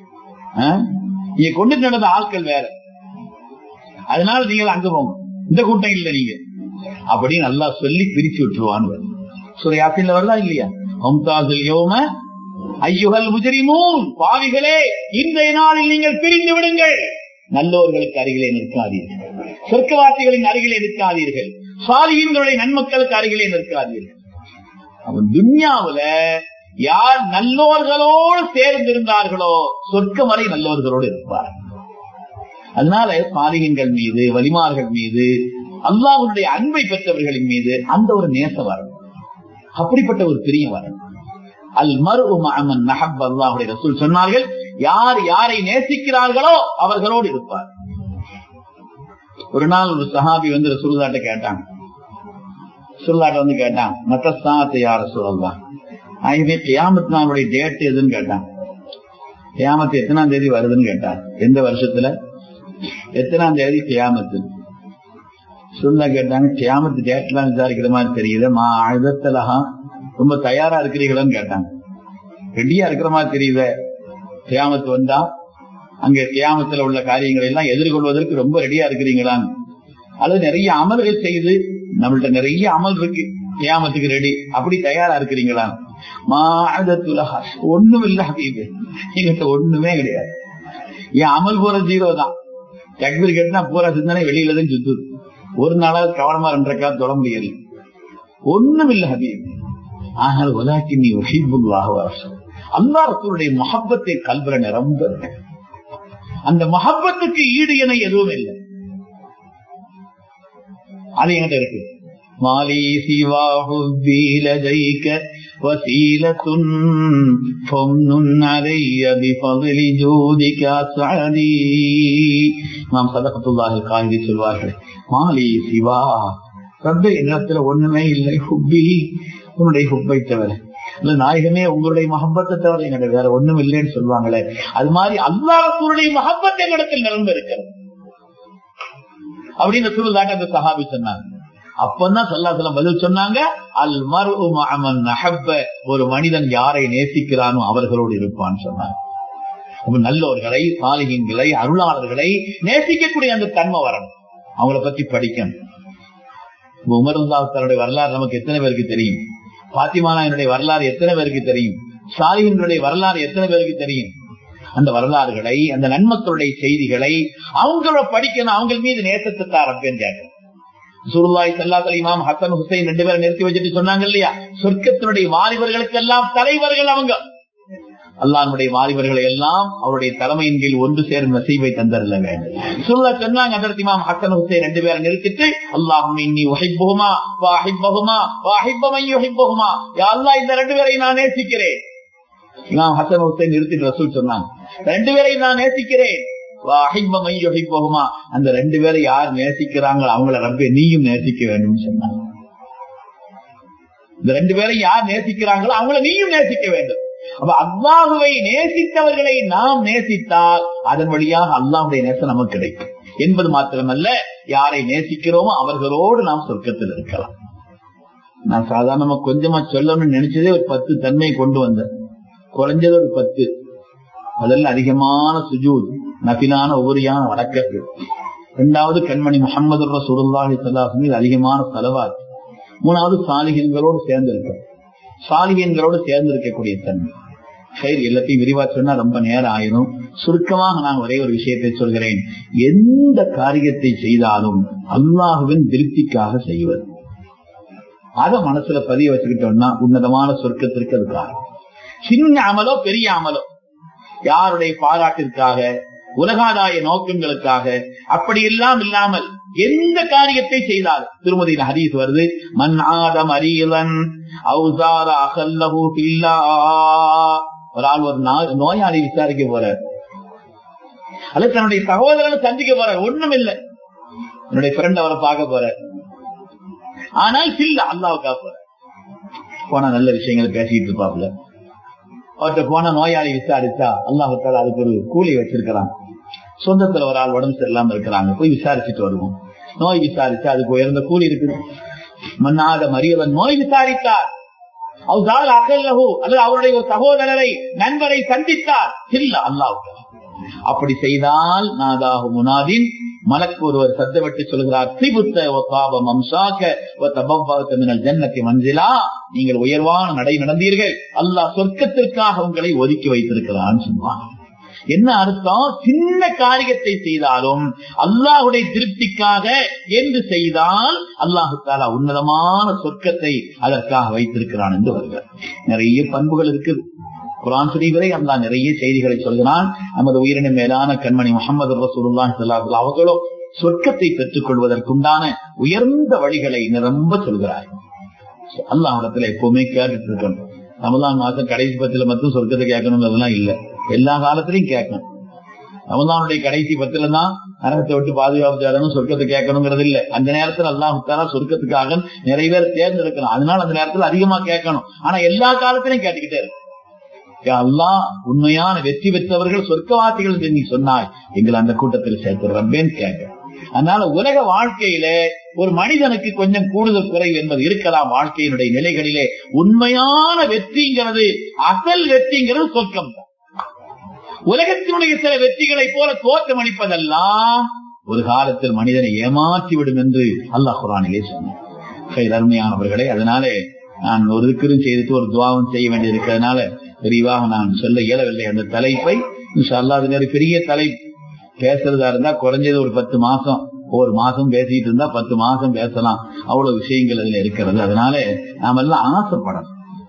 நீங்க கொண்டு நடந்த ஆட்கள் வேற அதனால நீங்கள் அங்க போங்க இந்த கூட்டம் இல்ல நீங்க அப்படின்னு நல்லா சொல்லி பிரிச்சு விட்டுருவான்னு சூரியாசில வருதா இல்லையா ஹம்தாசுல் யோம ஐயுகல் முஜரிமூன் பாவிகளே இன்றைய நாளில் நீங்கள் பிரிந்து விடுங்கள் நல்லோர்களுக்கு அருகிலே நிற்காதீர்கள் சொர்க்கவாசிகளின் அருகிலே நிற்காதீர்கள் சாலியின்களுடைய நன்மக்களுக்கு அருகிலே நிற்காதீர்கள் அவன் துன்யாவுல யார் நல்லோர்களோடு சேர்ந்திருந்தார்களோ சொர்க்கம் வரை நல்லோர்களோடு இருப்பார் அதனால பாலிகங்கள் மீது வலிமார்கள் மீது அல்லாஹனுடைய அன்பை பெற்றவர்களின் மீது அந்த ஒரு நேசம் வரணும் அப்படிப்பட்ட ஒரு பிரியம் வரணும் அல் மரு அமன் நஹப் அல்லாஹுடைய ரசூல் சொன்னார்கள் யார் யாரை நேசிக்கிறார்களோ அவர்களோடு இருப்பார் ஒரு நாள் ஒரு சஹாபி வந்து ரசூல்லாட்ட கேட்டாங்க ரசூல்லாட்ட வந்து கேட்டான் மத்த சாத்தை யார் ரசூல்லாம் ஆகவே கியாமத் நாளுடைய டேட் எதுன்னு கேட்டான் கியாமத்து எத்தனாம் தேதி வருதுன்னு கேட்டார் எந்த வருஷத்துல எத்தனாம் தேதி கியாமத்து சொல்ல கேட்டாங்க கியாமத்து டேட்லாம் விசாரிக்கிற மாதிரி தெரியுது மா அழுதத்தலகா ரொம்ப தயாரா இருக்கிறீங்களான்னு கேட்டாங்க ரெடியா இருக்கிற மாதிரி தெரியுது கியாமத்து வந்தா அங்க கியாமத்துல உள்ள காரியங்களை எல்லாம் எதிர்கொள்வதற்கு ரொம்ப ரெடியா இருக்கிறீங்களான்னு அல்லது நிறைய அமல்கள் செய்து நம்மள்ட்ட நிறைய அமல் இருக்கு கியாமத்துக்கு ரெடி அப்படி தயாரா இருக்கிறீங்களா மாதத்துலகா ஒண்ணும் இல்ல ஹபீபு எங்கிட்ட ஒண்ணுமே கிடையாது என் அமல் போற ஜீரோ தான் தக்பீர் கேட்டா பூரா சிந்தனை வெளியில தான் சுத்துது ஒரு நாளாவது கவனமா ரெண்டரைக்கா தொட முடியல ஒண்ணும் இல்ல ஹபீப் ஆனால் உலாக்கி நீ ஒஹிபுல்லாக அல்லா ரசூருடைய மஹப்பத்தை கல்வர நிரம்ப இருக்கு அந்த மஹப்பத்துக்கு ஈடு என எதுவும் இல்லை அது என்கிட்ட இருக்கு மாலி சிவா லதைக்க وسيلة فمن علي بفضل جودك أسعدي நாம் சதகத்துல்லாஹில் காந்தி சொல்வார்கள் மாலி சிவா ரப்ப என்னத்துல ஒண்ணுமே இல்லை ஹுப்பி உன்னுடைய ஹுப்பை தவிர இல்ல நாயகமே உங்களுடைய மகப்பத்தை தவிர எங்கிட்ட வேற ஒண்ணும் இல்லைன்னு சொல்லுவாங்களே அது மாதிரி அல்லாஹூருடைய மகப்பத்தை எங்களிடத்தில் நிரம்ப இருக்கிறது அப்படின்னு சொல்லுதாங்க அந்த சஹாபி சொன்னாங்க அப்பதான் சல்லாசலம் பதில் சொன்னாங்க அல் மரு நஹப்ப ஒரு மனிதன் யாரை நேசிக்கிறானோ அவர்களோடு இருப்பான்னு சொன்னாங்க நல்லோர்களை சாலிகங்களை அருளாளர்களை நேசிக்கக்கூடிய அந்த தன்மை வரணும் அவங்கள பத்தி படிக்கணும் உமர்ந்தாவுடைய வரலாறு நமக்கு எத்தனை பேருக்கு தெரியும் பாத்திமானாயனுடைய வரலாறு எத்தனை பேருக்கு தெரியும் சாலிகங்களுடைய வரலாறு எத்தனை பேருக்கு தெரியும் அந்த வரலாறுகளை அந்த நன்மக்களுடைய செய்திகளை அவங்கள படிக்கணும் அவங்க மீது நேசத்தை ஆரம்பின்னு கேட்கணும் சுருல்லாய் சல்லாத்தல் இமாம் ஹசன் ஹுசைன் ரெண்டு பேரும் நிறுத்தி வச்சுட்டு சொன்னாங்க இல்லையா சொர்க்கத்தினுடைய வாலிபர்களுக்கு எல்லாம் தலைவர்கள் அவங்க அல்லானுடைய வாலிபர்களை எல்லாம் அவருடைய தலைமையின் கீழ் ஒன்று சேரும் நசீவை தந்தரல வேண்டும் சுல்லா சொன்னாங்க அதற்கு இமாம் ஹசன் ஹுசைன் ரெண்டு பேரை நிறுத்திட்டு அல்லாஹும் இன்னி ஒஹிப்புகுமா வாஹிப்பகுமா வாஹிப்பமை ஒஹிப்பகுமா அல்லா இந்த ரெண்டு பேரையும் நான் நேசிக்கிறேன் இமாம் ஹசன் ஹுசைன் நிறுத்திட்டு ரசூல் சொன்னாங்க ரெண்டு பேரையும் நான் நேசிக்கிறேன் போகுமா அந்த ரெண்டு பேரை யார் நேசிக்கிறாங்களோ அவங்கள ரப்பே நீயும் நேசிக்க வேண்டும் சொன்னாங்க இந்த ரெண்டு பேரை யார் நேசிக்கிறாங்களோ அவங்கள நீயும் நேசிக்க வேண்டும் அப்ப அல்லாஹுவை நேசித்தவர்களை நாம் நேசித்தால் அதன் வழியாக அல்லாஹுடைய நேசம் நமக்கு கிடைக்கும் என்பது மாத்திரமல்ல யாரை நேசிக்கிறோமோ அவர்களோடு நாம் சொர்க்கத்தில் இருக்கலாம் நான் சாதாரணமா கொஞ்சமா சொல்லணும்னு நினைச்சதே ஒரு பத்து தன்மை கொண்டு வந்தேன் குறைஞ்சது ஒரு பத்து அதெல்லாம் அதிகமான சுஜூத் நபிலான உபரியான வணக்கங்கள் இரண்டாவது கண்மணி முகமது ரசூலுல்லாஹி சல்லாஹ் மீது அதிகமான செலவாத் மூணாவது சாலிகங்களோடு சேர்ந்து இருக்க சாலியன்களோடு சேர்ந்து இருக்கக்கூடிய தன்மை சரி எல்லாத்தையும் விரிவா சொன்னா ரொம்ப நேரம் ஆயிரும் சுருக்கமாக நான் ஒரே ஒரு விஷயத்தை சொல்கிறேன் எந்த காரியத்தை செய்தாலும் அல்லாஹுவின் திருப்திக்காக செய்வது அத மனசுல பதிய வச்சுக்கிட்டோம்னா உன்னதமான சொர்க்கத்திற்கு அது காரணம் சின்ன அமலோ பெரிய அமலோ யாருடைய பாராட்டிற்காக உலகாதாய நோக்கங்களுக்காக அப்படி எல்லாம் இல்லாமல் எந்த காரியத்தை செய்தால் திருமதி ஹதீஸ் வருது மன் ஆதம் அரியலன் அவுசார அகல்லஹு பில்லா ஒரு ஆள் ஒரு நோயாளி விசாரிக்க போற அல்லது தன்னுடைய சகோதரனை சந்திக்க போற ஒண்ணும் இல்லை என்னுடைய ஃப்ரெண்ட் அவரை பார்க்க போற ஆனால் சில்ல அல்லாவுக்கா போற போனா நல்ல விஷயங்களை பேசிட்டு இருப்பாப்ல அவர்கிட்ட போன நோயாளி விசாரிச்சா அல்லாஹால அதுக்கு ஒரு கூலி வச்சிருக்கிறான் சொந்தத்துல ஒரு ஆள் உடம்பு சரியில்லாம இருக்கிறாங்க போய் விசாரிச்சுட்டு வருவோம் நோய் விசாரிச்சா அதுக்கு உயர்ந்த கூலி இருக்குது மன்னாத மரியவன் நோய் விசாரித்தார் அவர் அகல்லஹோ அல்லது அவருடைய ஒரு சகோதரரை நண்பரை சந்தித்தார் இல்ல அல்லாவுக்கு அப்படி செய்தால் நாதாக முனாதின் மலக்கு ஒருவர் சத்தமிட்டு சொல்கிறார் திபுத்த பாபம் அம்சாக்க ஜன்னத்தி மஞ்சிலா நீங்கள் உயர்வான நடை நடந்தீர்கள் அல்லாஹ் சொர்க்கத்திற்காக உங்களை ஒதுக்கி வைத்திருக்கிறான் சொல்லுவாங்க என்ன அர்த்தம் சின்ன காரியத்தை செய்தாலும் அல்லாஹுடைய திருப்திக்காக என்று செய்தால் அல்லாஹு தாலா உன்னதமான சொர்க்கத்தை அதற்காக வைத்திருக்கிறான் என்று வருகிறார் நிறைய பண்புகள் இருக்குது குரான் ஸ்ரீவரை அல்லா நிறைய செய்திகளை சொல்கிறான் நமது உயிரின மேலான கண்மணி முகமது ரசூலுல்லா சொல்லாஹ் அவர்களோ சொர்க்கத்தை பெற்றுக் கொள்வதற்குண்டான உயர்ந்த வழிகளை நிரம்ப சொல்கிறார் அல்லாஹிடத்துல எப்பவுமே கேட்டுட்டு இருக்கணும் ரமதான் மாசம் கடைசி பத்துல மட்டும் சொர்க்கத்தை கேட்கணுங்கிறதுலாம் இல்ல எல்லா காலத்திலையும் கேட்கணும் ரமதானுடைய கடைசி பத்துல தான் நரகத்தை விட்டு பாதுகாப்பு தேடணும் சொர்க்கத்தை கேட்கணுங்கிறது இல்ல அந்த நேரத்தில் அல்லாஹால சொர்க்கத்துக்காக நிறைய பேர் தேர்ந்தெடுக்கணும் அதனால அந்த நேரத்தில் அதிகமா கேட்கணும் ஆனா எல்லா காலத்திலையும் கேட்டுக்கிட்டே இருக்கு அல்லா உண்மையான வெற்றி பெற்றவர்கள் சொர்க்கவாசிகள் நீ சொன்னாய் எங்களை அந்த கூட்டத்தில் சேர்த்துறப்பேன்னு கேட்க அதனால உலக வாழ்க்கையில ஒரு மனிதனுக்கு கொஞ்சம் கூடுதல் குறைவு என்பது இருக்கலாம் வாழ்க்கையினுடைய நிலைகளிலே உண்மையான வெற்றிங்கிறது அசல் வெற்றிங்கிறது சொர்க்கம் தான் உலகத்தினுடைய சில வெற்றிகளை போல தோற்றம் அளிப்பதெல்லாம் ஒரு காலத்தில் மனிதனை ஏமாற்றிவிடும் என்று அல்லாஹ் குரானிலே சொன்னார் அருமையானவர்களே அதனாலே நான் ஒரு திக்கரும் செய்துட்டு ஒரு துவாவும் செய்ய வேண்டியிருக்கிறதுனால விரிவாக நான் சொல்ல இயலவில்லை அந்த தலைப்பை அல்லாத பெரிய தலை பேசுறதா இருந்தா குறைஞ்சது ஒரு பத்து மாசம் ஒரு மாசம் பேசிட்டு இருந்தா பத்து மாசம் பேசலாம் அவ்வளவு விஷயங்கள் அதுல இருக்கிறது அதனால நாம எல்லாம் ஆசைப்படணும்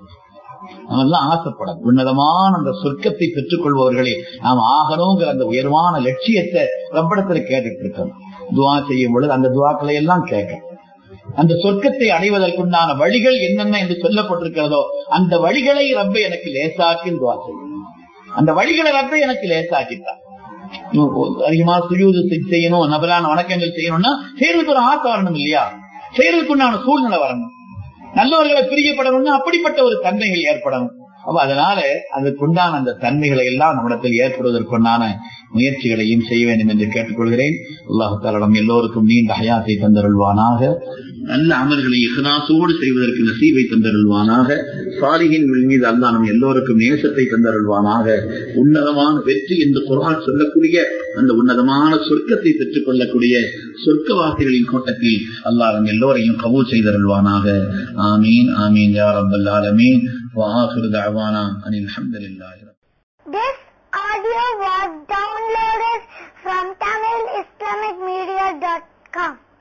நாம எல்லாம் ஆசைப்படணும் உன்னதமான அந்த சொர்க்கத்தை பெற்றுக் கொள்பவர்களே நாம் ஆகணுங்கிற அந்த உயர்வான லட்சியத்தை ரப்படத்துல கேட்டுட்டு இருக்கணும் துவா செய்யும் பொழுது அந்த துவாக்களை எல்லாம் கேட்கணும் அந்த சொர்க்கத்தை அடைவதற்குண்டான வழிகள் என்னென்ன என்று சொல்லப்பட்டிருக்கிறதோ அந்த வழிகளை ரப்ப எனக்கு லேசாக்கி துவா செய்யும் அந்த வழிகளை ரப்ப எனக்கு லேசாக்கிட்டார் அதிகமா சுயூது செய்யணும் நபலான வணக்கங்கள் செய்யணும்னா செய்யறதுக்கு ஒரு ஆசை வரணும் இல்லையா செய்யறதுக்குண்டான சூழ்நிலை வரணும் நல்லவர்களை பிரியப்படணும்னா அப்படிப்பட்ட ஒரு தன்மைகள் ஏற்படணும் அப்ப அதனால அதுக்குண்டான அந்த தன்மைகளை எல்லாம் நம்மிடத்தில் ஏற்படுவதற்குண்டான முயற்சிகளையும் செய்ய வேண்டும் என்று கேட்டுக்கொள்கிறேன் அல்லாஹாலிடம் எல்லோருக்கும் நீண்ட ஹயாத்தை தந்தருள்வானாக நல்ல அமல்களை இஹ்னாசோடு செய்வதற்கு நசீவை தந்தருள்வானாக சாலிகின் மீது அல்லா நம் எல்லோருக்கும் நேசத்தை தந்தருள்வானாக உன்னதமான வெற்றி என்று குரான் சொல்லக்கூடிய அந்த உன்னதமான சொர்க்கத்தை பெற்றுக் கொள்ளக்கூடிய சொர்க்கவாசிகளின் கூட்டத்தில் அல்லா நம் எல்லோரையும் கபூல் செய்தருள்வானாக ஆமீன் ஆமீன் யார் அபுல் ஆலமீன் وآخر دعوانا أن الحمد لله This audio was downloaded from TamilIslamicMedia.com.